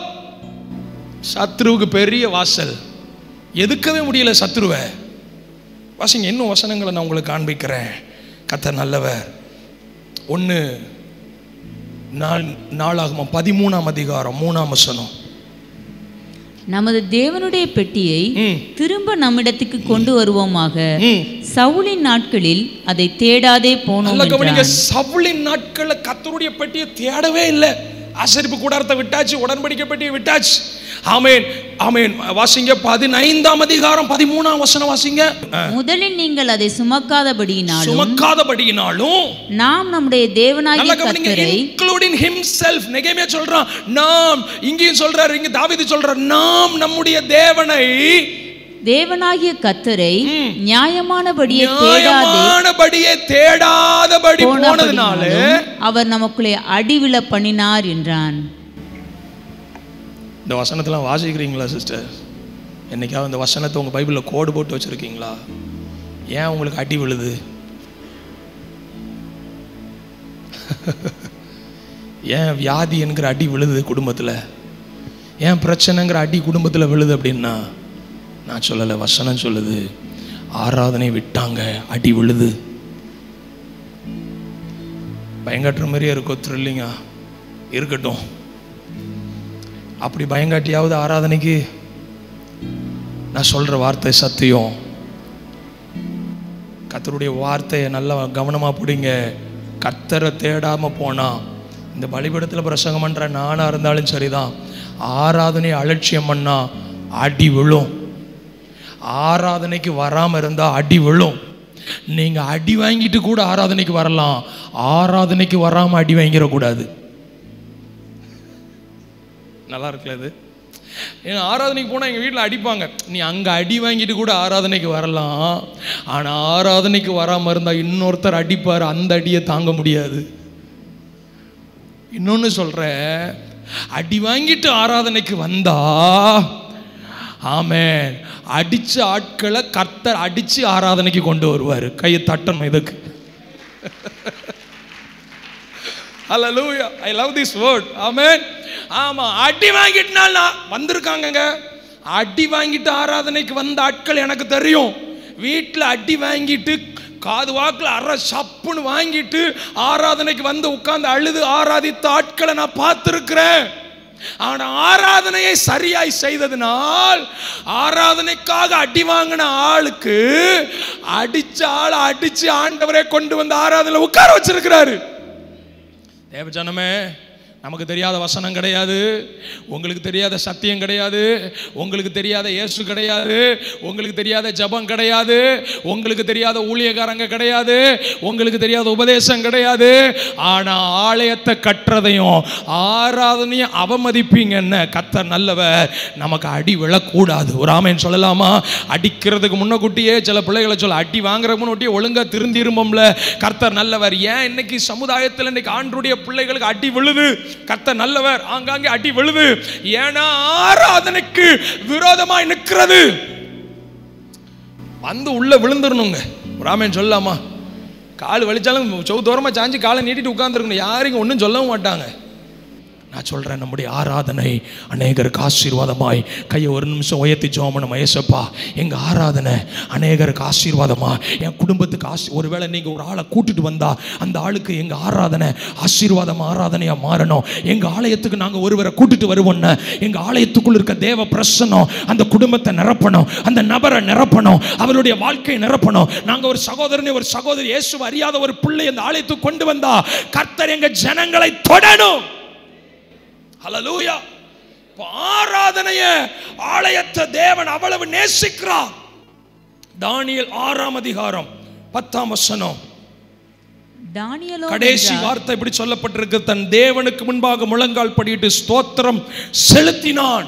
சத்ருவுக்கு பெரிய வாசல் எதுக்கவே முடியல சத்ருவை வாசிங்க இன்னும் வசனங்களை நான் உங்களுக்கு காண்பிக்கிறேன் கத்த நல்லவர் ஒன்று நாள் நாளாகமம் பதிமூணாம் அதிகாரம் மூணாம் வசனம் நமது தேவனுடைய பெட்டியை ம் திரும்ப நம்மிடத்துக்கு கொண்டு வருவோமாக ம் சவுலின் நாட்களில் அதை தேடாதே போனோம் நல்ல கவனிங்க என்றான். சவுளின் நாட்கள்ல கத்தருடைய பெட்டியை தேடவே இல்லை ஆசரிப்பு கூடாரத்தை விட்டாச்சு உடன்படிக்கை பெட்டியை விட்டாச்சு ஆமேன் ஆமேன் வாசிங்க பதினைந்தாம் அதிகாரம் பதிமூணாம் வசனம் வாசிங்க முதலில் நீங்கள் அதை சுமக்காதபடியினாலும் சுமக்காதபடியினாலும் நாம் நம்முடைய தேவனாகிய நல்ல கவனிங்க கர்த்தரை இன்க்ளூடிங் ஹிம்செல்ஃப் நெகேமியா சொல்றான் நாம் இங்கேயும் சொல்றாரு இங்க தாவீது சொல்றார் நாம் நம்முடைய தேவனை தேவனாகிய கர்த்தரை நியாயமானபடியே தேடாதே நியாயமானபடியே தேடாதபடி போனதுனால போனபடினாலும் அவர் நமக்குள்ளே அடிவிழ பண்ணினார் என்றான் இந்த வசனத்தெல்லாம் வாசிக்கிறீங்களா சிஸ்டர் என்னைக்காவது இந்த வசனத்தை உங்க பைபிளில் கோடு போட்டு வச்சிருக்கீங்களா ஏன் உங்களுக்கு அடி விழுது ஏன் வியாதி என்கிற அடி விழுது குடும்பத்தில் ஏன் பிரச்சனைங்கிற அடி குடும்பத்தில் விழுது அப்படின்னா நான் சொல்லலை வசனம் சொல்லுது ஆராதனை விட்டாங்க அடி விழுது பயங்காட்டுற மாதிரியே இருக்கும் த்ரில்லிங்கா இருக்கட்டும் அப்படி பயங்காட்டியாவது ஆராதனைக்கு நான் சொல்ற வார்த்தை சத்தியம் கர்த்தருடைய வார்த்தையை நல்லா கவனமா பிடிங்க கர்த்தரை தேடாம போனா இந்த பலிபீடத்தில் பிரசங்கம் பண்ற நானா இருந்தாலும் சரிதான் ஆராதனை அலட்சியம் பண்ணா அடி விழும் ஆராதனைக்கு வராம இருந்தா அடி விழும் நீங்க அடி வாங்கிட்டு கூட ஆராதனைக்கு வரலாம் ஆராதனைக்கு வராம அடி வாங்கிடக்கூடாது நல்லா இருக்குல்ல இது ஏன்னா ஆராதனைக்கு போனால் எங்கள் வீட்டில் அடிப்பாங்க நீ அங்கே அடி வாங்கிட்டு கூட ஆராதனைக்கு வரலாம் ஆனால் ஆராதனைக்கு வராமல் இருந்தால் இன்னொருத்தர் அடிப்பார் அந்த அடியை தாங்க முடியாது இன்னொன்று சொல்கிறேன் அடி வாங்கிட்டு ஆராதனைக்கு வந்தா ஆமென் அடிச்ச ஆட்களை கர்த்தர் அடிச்சு ஆராதனைக்கு கொண்டு வருவார் கையை தட்டணும் இதுக்கு ஹalleluya I love this word amen ஆமா அடி வாங்கிட்டனால நான் வந்திருக்காங்கங்க அடி வாங்கிட்டு ஆராதனைக்கு வந்த ஆட்கள் எனக்கு தெரியும் வீட்டில் அடி வாங்கிட்டு காது வாக்கில் அரை சப்புன்னு வாங்கிட்டு ஆராதனைக்கு வந்து உட்கார்ந்து அழுது ஆராதித்த ஆட்களை நான் பார்த்துருக்கிறேன் ஆனா ஆராதனையை சரியாய் செய்ததினால் ஆராதனைக்காக அடி வாங்கின ஆளுக்கு அடிச்ச ஆளை அடிச்சு ஆண்டவரே கொண்டு வந்து ஆராதனை உட்கார வச்சிருக்கிறாரு தேவஜனமே நமக்கு தெரியாத வசனம் கிடையாது உங்களுக்கு தெரியாத சத்தியம் கிடையாது உங்களுக்கு தெரியாத இயேசு கிடையாது உங்களுக்கு தெரியாத ஜபம் கிடையாது உங்களுக்கு தெரியாத ஊழியக்காரங்க கிடையாது உங்களுக்கு தெரியாத உபதேசம் கிடையாது ஆனா ஆலயத்தை கட்டுறதையும் ஆராதனையும் அவமதிப்பீங்க என்ன கத்தர் நல்லவர் நமக்கு அடி விழக்கூடாது ஒரு ஆமேன் சொல்லலாமா அடிக்கிறதுக்கு முன்னக்கூட்டியே சில பிள்ளைகளை சொல்ல அடி வாங்குறதுக்கு முன்னாடியே ஒழுங்கா திருந்திரும்போம்ல கர்த்தர் நல்லவர் ஏன் இன்னைக்கு சமுதாயத்தில் இன்னைக்கு ஆண்டுடைய பிள்ளைகளுக்கு அடி விழுது கர்த்தர் நல்லவர் ஆங்காங்கே அடி விழுது ஏன்னா ஆராதனைக்கு விரோதமாய் நிற்கிறது வந்து உள்ள விழுந்துடணுங்க ராமன் சொல்லலாமா கால் வலிச்சாலும் சௌதோரமாக சாஞ்சி காலை நீட்டிட்டு உட்காந்துருக்கணும் யாரும் ஒன்றும் சொல்லவும் மாட்டாங்க நான் சொல்றேன் நம்முடைய ஆராதனை அநேகருக்கு ஆசீர்வாதமாய் கையை ஒரு நிமிஷம் உயர்த்தி ஜோமனம் மயசப்பா எங்க ஆராதனை அநேகருக்கு ஆசீர்வாதமா என் குடும்பத்துக்கு ஆசி ஒருவேளை நீங்க ஒரு ஆளை கூட்டிட்டு வந்தா அந்த ஆளுக்கு எங்க ஆராதனை ஆசீர்வாதம் ஆராதனையா மாறணும் எங்க ஆலயத்துக்கு நாங்க ஒருவரை கூட்டிட்டு வருவோம்னா எங்க ஆலயத்துக்குள்ள இருக்க தேவ பிரசனம் அந்த குடும்பத்தை நிரப்பணும் அந்த நபரை நிரப்பணும் அவருடைய வாழ்க்கையை நிரப்பணும் நாங்க ஒரு சகோதரனை ஒரு சகோதரி இயேசுவை அறியாத ஒரு பிள்ளை அந்த ஆலயத்துக்கு கொண்டு வந்தா கர்த்தர் எங்க ஜனங்களை தொடணும் ஹalleluya இப்போ ஆராதனைய ஆலயத்தை தேவன் அவ்வளவு நேசிக்கிறார் தானியேல் ஆறாம் அதிகாரம் பத்தாம் வசனம் தானியலோ கடைசி என்றார், வார்த்தை இப்படி சொல்லப்பட்டிருக்கு தன் தேவனுக்கு முன்பாக முழங்கால் படியிட்டு ஸ்தோத்திரம் செலுத்தினான்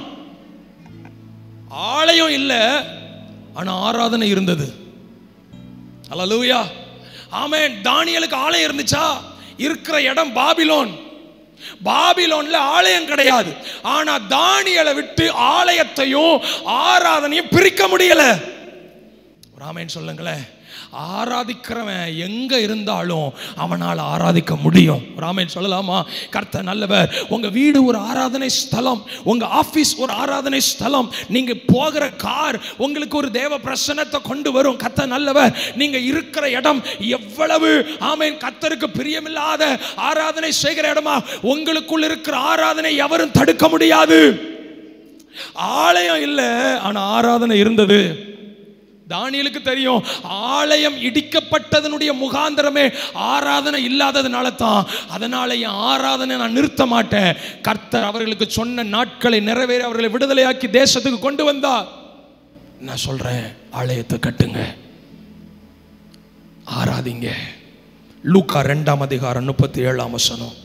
ஆலயம் இல்ல ஆனா ஆராதனை இருந்தது ஹalleluya ஆமென் தானியலுக்கு ஆலயம் இருந்துச்சா இருக்கிற இடம் பாபிலோன் பாபிலோன்ல ஆலயம் கிடையாது ஆனா தானியலை விட்டு ஆலயத்தையும் ஆராதனையும் பிரிக்க முடியல ராமேன் சொல்லுங்களேன் ஆராதிக்கிறவன் எங்க இருந்தாலும் அவனால் ஆராதிக்க முடியும் ராமேன் சொல்லலாமா கர்த்தர் நல்லவர் உங்க வீடு ஒரு ஆராதனை ஸ்தலம் உங்க ஆபீஸ் ஒரு ஆராதனை ஸ்தலம் நீங்க போகிற கார் உங்களுக்கு ஒரு தேவ பிரசனத்தை கொண்டு வரும் கர்த்தர் நல்லவர் நீங்க இருக்கிற இடம் எவ்வளவு ஆமேன் கர்த்தருக்கு பிரியமில்லாத ஆராதனை செய்கிற இடமா உங்களுக்குள் இருக்கிற ஆராதனை எவரும் தடுக்க முடியாது ஆலயம் இல்லை ஆனா ஆராதனை இருந்தது தானியலுக்கு தெரியும் ஆலயம் இடிக்கப்பட்டதனுடைய முகாந்திரமே ஆராதனை இல்லாததுனால தான் அதனால என் ஆராதனை நான் நிறுத்த மாட்டேன் கர்த்தர் அவர்களுக்கு சொன்ன நாட்களை நிறைவேற அவர்களை விடுதலையாக்கி தேசத்துக்கு கொண்டு வந்தார் நான் சொல்றேன் ஆலயத்தை கட்டுங்க ஆராதிங்க லூக்கா ரெண்டாம் அதிகாரம் முப்பத்தி ஏழாம் வசனம்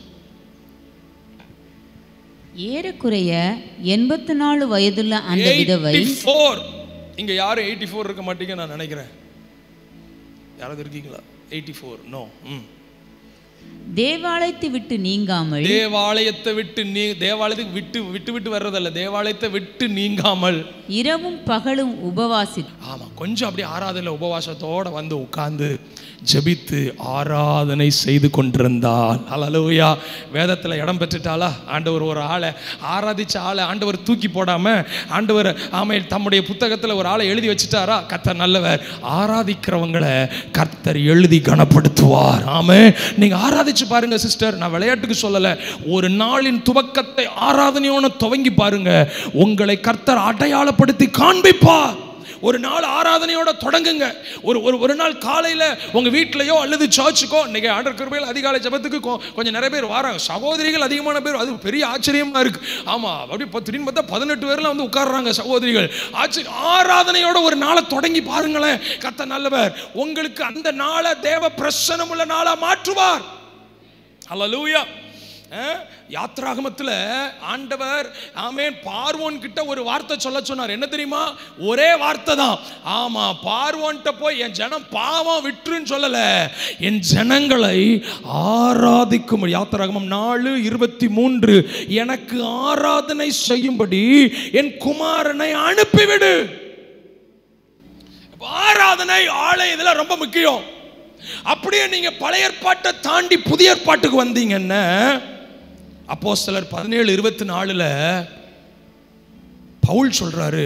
ஏறக்குறைய எண்பத்து நாலு வயதுள்ள அந்த விதவை 84 இங்க யாரும் எயிட்டி ஃபோர் இருக்க மாட்டீங்க நான் நினைக்கிறேன் யாராவது இருக்கீங்களா எயிட்டி ஃபோர் நோ ம் தேவாலயத்தை விட்டு நீங்காமல் தேவாலயத்தை விட்டு நீ தேவாலயத்துக்கு விட்டு விட்டு விட்டு வர்றதல்ல தேவாலயத்தை விட்டு நீங்காமல் இரவும் பகலும் உபவாசி ஆமா கொஞ்சம் அப்படியே ஆராதனை உபவாசத்தோட வந்து உட்கார்ந்து ஜெபித்து ஆராதனை செய்து கொண்டிருந்தால் ஹalleluya வேதத்துல இடம் பெற்றுட்டாளா ஆண்டவர் ஒரு ஆளை ஆராதிச்ச ஆளை ஆண்டவர் தூக்கி போடாம ஆண்டவர் ஆமை தம்முடைய புத்தகத்துல ஒரு ஆளை எழுதி வச்சுட்டாரா கர்த்தர் நல்லவர் ஆராதிக்கிறவங்களை கர்த்தர் எழுதி கனப்படுத்துவார் ஆமே நீங்க ஆராதிச்சு பாருங்க சிஸ்டர் நான் விளையாட்டுக்கு சொல்லல ஒரு நாளின் துவக்கத்தை ஆராதனையோட துவங்கி பாருங்க உங்களை கர்த்தர் அடையாளப்படுத்தி காண்பிப்பார் ஒரு நாள் ஆராதனையோட தொடங்குங்க ஒரு ஒரு ஒரு நாள் காலையில் உங்கள் வீட்லையோ அல்லது சர்ச்சுக்கோ இன்னைக்கு ஆண்டர் கிருபையில் அதிகாலை ஜபத்துக்கு கொ- கொஞ்சம் நிறைய பேர் வராங்க சகோதரிகள் அதிகமான பேர் அது பெரிய ஆச்சரியமா இருக்கு ஆமாம் அப்படி இப்போ திடீர்னு பார்த்தா பதினெட்டு பேர்லாம் வந்து உட்கார்றாங்க சகோதரிகள் ஆச்சரிய ஆராதனையோட ஒரு நாளை தொடங்கி பாருங்களேன் கத்த நல்லவர் உங்களுக்கு அந்த நாளை தேவ பிரசனம் உள்ள நாளா மாற்றுவார் ஹalleluya அஹ், யாத்ராகமத்துல ஆண்டவர் ஆமென் பார்வோன் கிட்ட ஒரு வார்த்தை சொல்ல சொன்னார் என்ன தெரியுமா ஒரே வார்த்தை தான் ஆமா பார்வோன்ட்ட போய் என் ஜனம் பாவம் விட்டுருன்னு சொல்லல என் ஜனங்களை ஆராதிக்கும் யாத்ராகமம் நாலு இருபத்தி மூன்று எனக்கு ஆராதனை செய்யும்படி என் குமாரனை அனுப்பிவிடு அப்ப ஆராதனை ஆலயம் இதெல்லாம் ரொம்ப முக்கியம் அப்படியே நீங்க பழைய ஏற்பாட்டை தாண்டி புதிய ஏற்பாட்டுக்கு வந்தீங்கன்னா அப்போ சிலர் பதினேழு இருபத்தி நாலுல பவுல் சொல்றாரு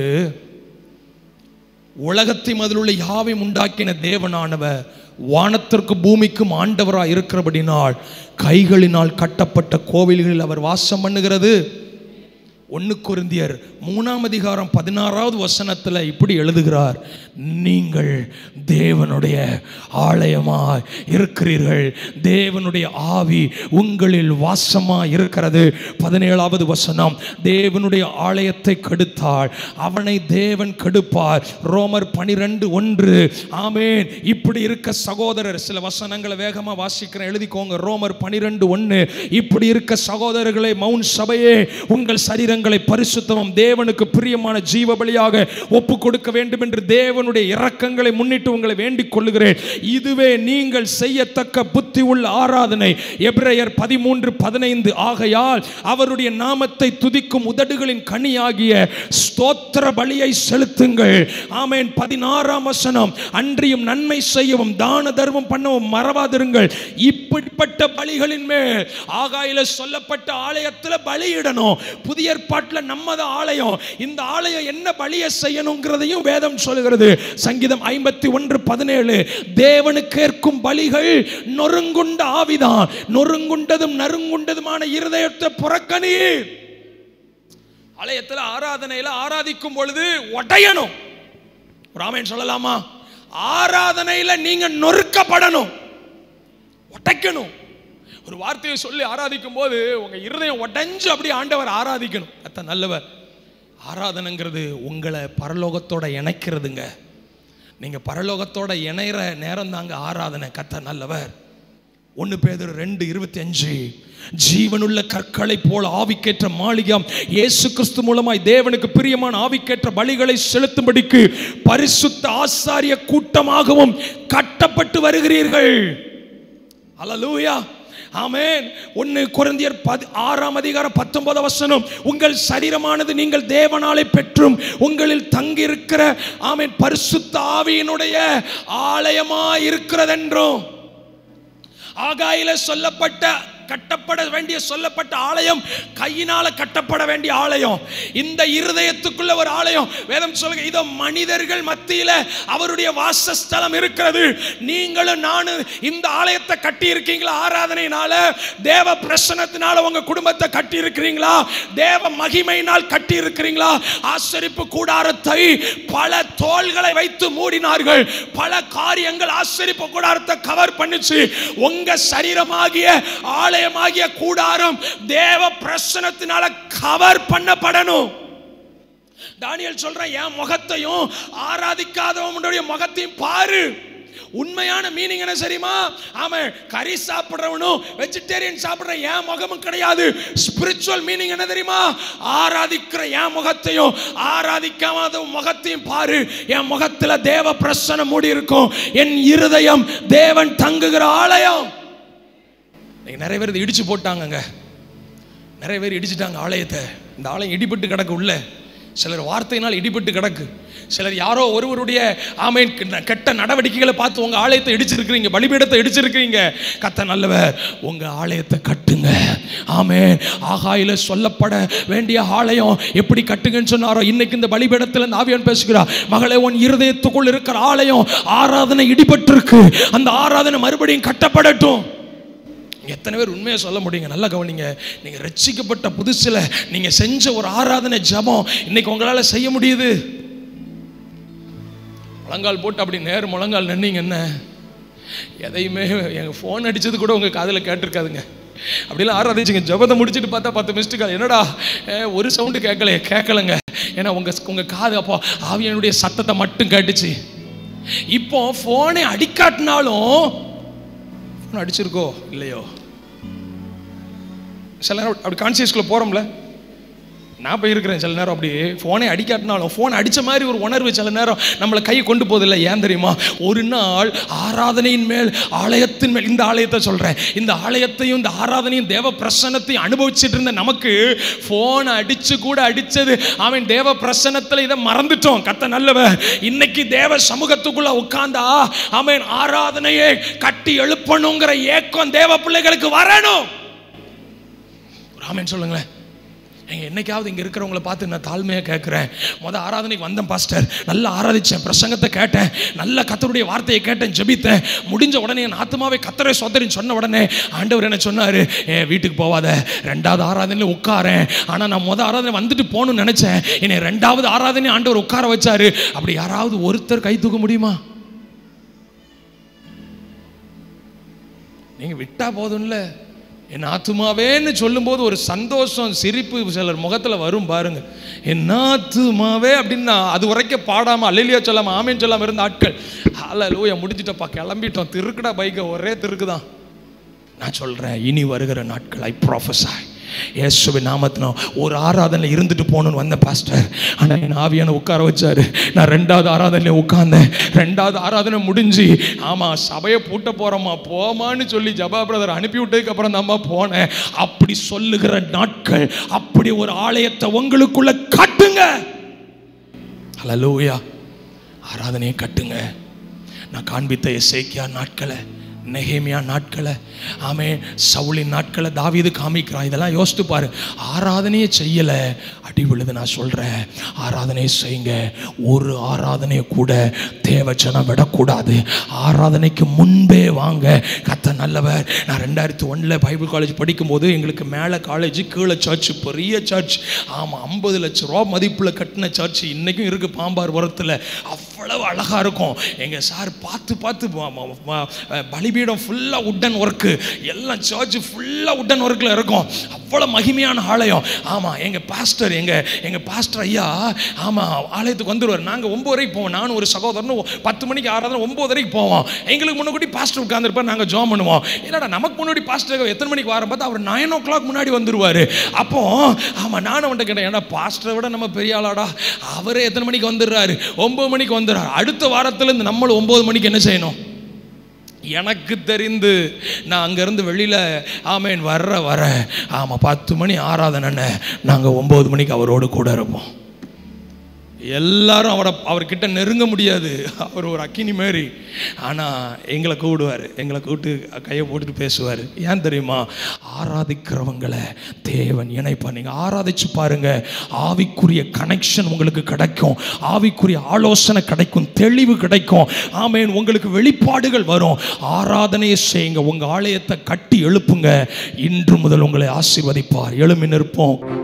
உலகத்தை அதிலுள்ள யாவையும் உண்டாக்கின தேவனானவர் வானத்திற்கு பூமிக்கும் ஆண்டவராய் இருக்கிறபடினால் கைகளினால் கட்டப்பட்ட கோவில்களில் அவர் வாசம் பண்ணுகிறது ஒன்று கொரிந்தியர் மூணாம் அதிகாரம் பதினாறாவது வசனத்தில் இப்படி எழுதுகிறார் நீங்கள் தேவனுடைய ஆலயமாய் இருக்கிறீர்கள் தேவனுடைய ஆவி உங்களில் வாசமாய் இருக்கிறது பதினேழாவது வசனம் தேவனுடைய ஆலயத்தை கெடுத்தால் அவனை தேவன் கெடுப்பார் ரோமர் பனிரெண்டு ஒன்று ஆமேன் இப்படி இருக்க சகோதரர் சில வசனங்களை வேகமாக வாசிக்கிறேன் எழுதிக்கோங்க ரோமர் பனிரெண்டு ஒன்று இப்படி இருக்க சகோதரர்களை மவுன் சபையே உங்கள் சரீரங்களை பரிசுத்தமும் தேவனுக்கு பிரியமான ஜீவ பலியாக ஒப்பு கொடுக்க வேண்டும் என்று தேவனுடைய இரக்கங்களை முன்னிட்டு உங்களை வேண்டிக் கொள்ளுகிறேன் இதுவே நீங்கள் செய்யத்தக்க புத்தி உள்ள ஆராதனை எபிரேயர் பதிமூன்று பதினைந்து ஆகையால் அவருடைய நாமத்தை துதிக்கும் உதடுகளின் கனியாகிய ஸ்தோத்திர பலியை செலுத்துங்கள் ஆமேன் பதினாறாம் வசனம் அன்றியும் நன்மை செய்யவும் தான தர்மம் பண்ணவும் மறவாதிருங்கள் இப்படிப்பட்ட பலிகளின் மேல் ஆகாயில சொல்லப்பட்ட ஆலயத்தில் பலியிடணும் புதிய ஏற்பாட்டில் நம்மத ஆலயம் இந்த ஆலயம் என்ன பலியை செய்யணுங்கிறதையும் வேதம் சொல்கிறது சங்கீதம் ஐம்பத்தி ஒன்று பதினேழு தேவனுக்கு ஏற்கும் பலிகள் நொறுங்குண்ட ஆவிதான் நொறுங்குண்டதும் நறுங்குண்டதுமான இருதயத்தை புறக்கணி ஆலயத்தில் ஆராதனையில் ஆராதிக்கும் பொழுது உடையணும் ராமன் சொல்லலாமா ஆராதனையில் நீங்க நொறுக்கப்படணும் உடைக்கணும் ஒரு வார்த்தையை சொல்லி ஆராதிக்கும் போது உங்க இருதயம் உடைஞ்சு அப்படி ஆண்டவர் ஆராதிக்கணும் அத்த நல்லவர் ஆராதனைங்கிறது உங்களை பரலோகத்தோட இணைக்கிறதுங்க நீங்க பரலோகத்தோட இணைகிற நேரம் தாங்க ஆராதனை கத்த நல்லவர் ஒன்று பேதர் ரெண்டு இருபத்தி அஞ்சு ஜீவனுள்ள கற்களை போல ஆவிக்கேற்ற மாளிகம் இயேசு கிறிஸ்து மூலமாய் தேவனுக்கு பிரியமான ஆவிக்கேற்ற பலிகளை செலுத்தும்படிக்கு பரிசுத்த ஆசாரிய கூட்டமாகவும் கட்டப்பட்டு வருகிறீர்கள் அல்லேலூயா ஆமென் ஒன்று குருந்தியர் பதி ஆறாம் அதிகாரம் பத்தொன்பது வசனம் உங்கள் சரீரமானது நீங்கள் தேவனாலே பெற்றும் உங்களில் தங்கியிருக்கிற ஆமென் பரிசுத்த ஆவியினுடைய ஆலயமாய் இருக்கிறதென்றும் ஆகாயில சொல்லப்பட்ட கட்டப்பட வேண்டிய சொல்லப்பட்ட ஆலயம் கையினால கட்டப்பட வேண்டிய ஆலயம் இந்த இருதயத்துக்குள்ள ஒரு ஆலயம் வேதம் சொல்லுங்க இதோ மனிதர்கள் மத்தியில அவருடைய வாசஸ்தலம் இருக்கிறது நீங்களும் நானும் இந்த ஆலயத்தை கட்டி இருக்கீங்களா ஆராதனையினால தேவ பிரசனத்தினால உங்க குடும்பத்தை கட்டி இருக்கிறீங்களா தேவ மகிமையினால் கட்டி இருக்கிறீங்களா ஆசரிப்பு கூடாரத்தை பல தோள்களை வைத்து மூடினார்கள் பல காரியங்கள் ஆசரிப்பு கூடாரத்தை கவர் பண்ணிச்சு உங்க சரீரமாகிய ஆலயமாகிய கூடாரம் தேவ பிரசனத்தினால கவர் பண்ணப்படணும் தானியல் சொல்றேன் என் முகத்தையும் ஆராதிக்காதவனுடைய முகத்தையும் பாரு உண்மையான மீனிங் என்ன தெரியுமா ஆமாம் கறி சாப்பிட்றவனும் வெஜிடேரியன் சாப்பிட்ற என் முகமும் கிடையாது ஸ்பிரிச்சுவல் மீனிங் என்ன தெரியுமா ஆராதிக்கிற என் முகத்தையும் ஆராதிக்காத முகத்தையும் பாரு என் முகத்தில் தேவ பிரசனம் மூடி இருக்கும் என் இருதயம் தேவன் தங்குகிற ஆலயம் இன்னைக்கு நிறைய பேர் இதை இடிச்சு போட்டாங்கங்க நிறைய பேர் இடிச்சிட்டாங்க ஆலயத்தை இந்த ஆலயம் இடிபட்டு கிடக்கு உள்ள சிலர் வார்த்தையினால் இடிபட்டு கிடக்கு சிலர் யாரோ ஒருவருடைய ஆமேன் கெட்ட நடவடிக்கைகளை பார்த்து உங்க ஆலயத்தை இடிச்சிருக்கிறீங்க பலிபீடத்தை இடிச்சிருக்கிறீங்க கத்த நல்லவர் உங்க ஆலயத்தை கட்டுங்க ஆமேன் ஆகாயில சொல்லப்பட வேண்டிய ஆலயம் எப்படி கட்டுங்கன்னு சொன்னாரோ இன்னைக்கு இந்த பலிபீடத்தில் இந்த ஆவியான் பேசுகிறார் மகளே உன் இருதயத்துக்குள் இருக்கிற ஆலயம் ஆராதனை இடிபட்டிருக்கு அந்த ஆராதனை மறுபடியும் கட்டப்படட்டும் எத்தனை பேர் உண்மையை சொல்ல முடியுங்க நல்லா கவனிங்க நீங்கள் ரட்சிக்கப்பட்ட புதுசில் நீங்கள் செஞ்ச ஒரு ஆராதனை ஜபம் இன்னைக்கு உங்களால் செய்ய முடியுது முழங்கால் போட்டு அப்படி நேர் முழங்கால் நின்னீங்க என்ன எதையுமே எங்கள் ஃபோன் அடித்தது கூட உங்கள் காதில் கேட்டிருக்காதுங்க அப்படிலாம் ஆராதிச்சுங்க ஜபத்தை முடிச்சுட்டு பார்த்தா பத்து மிஸ்டு கால் என்னடா ஒரு சவுண்டு கேட்கலையே கேட்கலங்க ஏன்னா உங்கள் உங்கள் காது அப்போ ஆவியனுடைய சத்தத்தை மட்டும் கேட்டுச்சு இப்போ ஃபோனை அடிக்காட்டினாலும் ஃபோன் அடிச்சிருக்கோ இல்லையோ சில நேரம் அப்படி கான்சியஸ்குள்ளே போகிறோம்ல நான் போயிருக்கிறேன் சில நேரம் அப்படி ஃபோனே அடிக்காட்டினாலும் ஃபோன் அடித்த மாதிரி ஒரு உணர்வு சில நேரம் நம்மளை கை கொண்டு போதில்லை ஏன் தெரியுமா ஒரு நாள் ஆராதனையின் மேல் ஆலயத்தின் மேல் இந்த ஆலயத்தை சொல்கிறேன் இந்த ஆலயத்தையும் இந்த ஆராதனையும் தேவ பிரசன்னத்தையும் அனுபவிச்சுட்டு இருந்த நமக்கு ஃபோன் அடிச்சு கூட அடிச்சது அவன் தேவ பிரசன்னத்தில் இதை மறந்துட்டோம் கத்த நல்லவ இன்னைக்கு தேவ சமூகத்துக்குள்ள உட்கார்ந்தா அவன் ஆராதனையை கட்டி எழுப்பணுங்கிற ஏக்கம் தேவ பிள்ளைகளுக்கு வரணும் ராமன் சொல்லுங்களேன் எங்க என்னைக்காவது இங்க இருக்கிறவங்கள பார்த்து நான் தாழ்மையா கேட்கிறேன் முத ஆராதனைக்கு வந்தேன் பாஸ்டர் நல்லா ஆராதிச்சேன் பிரசங்கத்தை கேட்டேன் நல்ல கத்தருடைய வார்த்தையை கேட்டேன் ஜெபித்தேன் முடிஞ்ச உடனே என் ஆத்மாவை கத்தரை சோதரின்னு சொன்ன உடனே ஆண்டவர் என்ன சொன்னாரு ஏ வீட்டுக்கு போவாத ரெண்டாவது ஆராதனையில உட்காரேன் ஆனா நான் முத ஆராதனை வந்துட்டு போகணும்னு நினைச்சேன் என்னை ரெண்டாவது ஆராதனை ஆண்டவர் உட்கார வச்சாரு அப்படி யாராவது ஒருத்தர் கை தூக்க முடியுமா நீங்க விட்டா போதும்ல என் ஆத்துமாவேன்னு சொல்லும்போது ஒரு சந்தோஷம் சிரிப்பு சிலர் முகத்துல வரும் பாருங்க என் ஆத்துமாவே அப்படின்னா அது வரைக்கும் பாடாம அல்லையா சொல்லாம ஆமேன்னு சொல்லாம இருந்த ஆட்கள் அல்ல லூயா முடிஞ்சிட்டப்பா கிளம்பிட்டோம் திருக்குடா பைக்கை ஒரே திருக்கு தான் நான் சொல்றேன் இனி வருகிற நாட்கள் ஐ ப்ராஃபஸாய் இயேசுவின் நாமத்தின ஒரு ஆராதனை இருந்துட்டு போகணும்னு வந்த பாஸ்டர் ஆனால் என் ஆவியான உட்கார வச்சாரு நான் ரெண்டாவது ஆராதனையில் உட்கார்ந்தேன் ரெண்டாவது ஆராதனை முடிஞ்சு ஆமாம் சபையை பூட்ட போகிறோமா போமான்னு சொல்லி ஜபா பிரதர் அனுப்பி விட்டதுக்கு அப்புறம் தான்மா போனேன் அப்படி சொல்லுகிற நாட்கள் அப்படி ஒரு ஆலயத்தை உங்களுக்குள்ள காட்டுங்க ஹலலூயா ஆராதனையை கட்டுங்க நான் காண்பித்த எசேக்கியா நாட்களை நெகேமியா நாட்களை ஆமே சவுளின் நாட்களை தாவீது காமிக்கிறான் இதெல்லாம் யோசித்து பாரு ஆராதனையை செய்யலை அடி விழுது நான் சொல்கிறேன் ஆராதனையை செய்யுங்க ஒரு ஆராதனையை கூட தேவச்சனம் விடக்கூடாது ஆராதனைக்கு முன்பே வாங்க கத்த நல்லவர் நான் ரெண்டாயிரத்தி ஒன்றில் பைபிள் காலேஜ் படிக்கும்போது எங்களுக்கு மேலே காலேஜ் கீழே சர்ச் பெரிய சர்ச் ஆமாம் ஐம்பது லட்ச ரூபா மதிப்பில் கட்டின சர்ச் இன்றைக்கும் இருக்குது பாம்பார் உரத்தில் அவ்வளவு அழகாக இருக்கும் எங்கள் சார் பார்த்து பார்த்து ம- ம- ம- பலிபீடம் ஃபுல்லாக உட்டன் ஒர்க்கு எல்லாம் சர்ச் ஃபுல்லாக உட்டன் ஒர்க்கில் இருக்கும் அவ்வளோ மகிமையான ஆலயம் ஆமாம் எங்கள் பாஸ்டர் எங்கள் எங்கள் பாஸ்டர் ஐயா ஆமாம் ஆலயத்துக்கு வந்துடுவார் நாங்கள் ஒம்பது வரைக்கும் போவோம் நானும் ஒரு சகோதரனும் பத்து மணிக்கு ஆறாவது ஒம்பது வரைக்கும் போவோம் எங்களுக்கு முன்னாடி பாஸ்டர் உட்காந்துருப்பார் நாங்கள் ஜோம் பண்ணுவோம் இல்லைடா நமக்கு முன்னாடி பாஸ்டர் எத்தனை மணிக்கு வர பார்த்தா அவர் நைன் ஓ கிளாக் முன்னாடி வந்துருவார் அப்போ ஆமாம் நானும் அவன்கிட்ட கேட்டேன் ஏன்னா பாஸ்டரை விட நம்ம பெரிய ஆளாடா அவரே எத்தனை மணிக்கு வந்துடுறாரு ஒம்பது மணிக்கு வந்துடுறாரு அடுத்த வாரத்துலேருந்து நம்மளும் ஒம்பது மணிக்கு என்ன செய்யணும் எனக்கு தெரிந்து நான் அங்கேருந்து வெளியில் ஆமேன் வர்ற வர ஆமாம் பத்து மணி ஆராதனை நாங்கள் ஒம்பது மணிக்கு அவரோடு கூட இருப்போம் எல்லாரும் அவரை அவர்கிட்ட நெருங்க முடியாது அவர் ஒரு அக்கினி மாரி ஆனால் எங்களை கூடுவார் எங்களை கூப்பிட்டு கையை போட்டுட்டு பேசுவார் ஏன் தெரியுமா ஆராதிக்கிறவங்களை தேவன் இணைப்பா நீங்கள் ஆராதிச்சு பாருங்க ஆவிக்குரிய கனெக்ஷன் உங்களுக்கு கிடைக்கும் ஆவிக்குரிய ஆலோசனை கிடைக்கும் தெளிவு கிடைக்கும் ஆமேன் உங்களுக்கு வெளிப்பாடுகள் வரும் ஆராதனையை செய்யுங்க உங்கள் ஆலயத்தை கட்டி எழுப்புங்க இன்று முதல் உங்களை ஆசீர்வதிப்பார் எழுமி நிற்போம்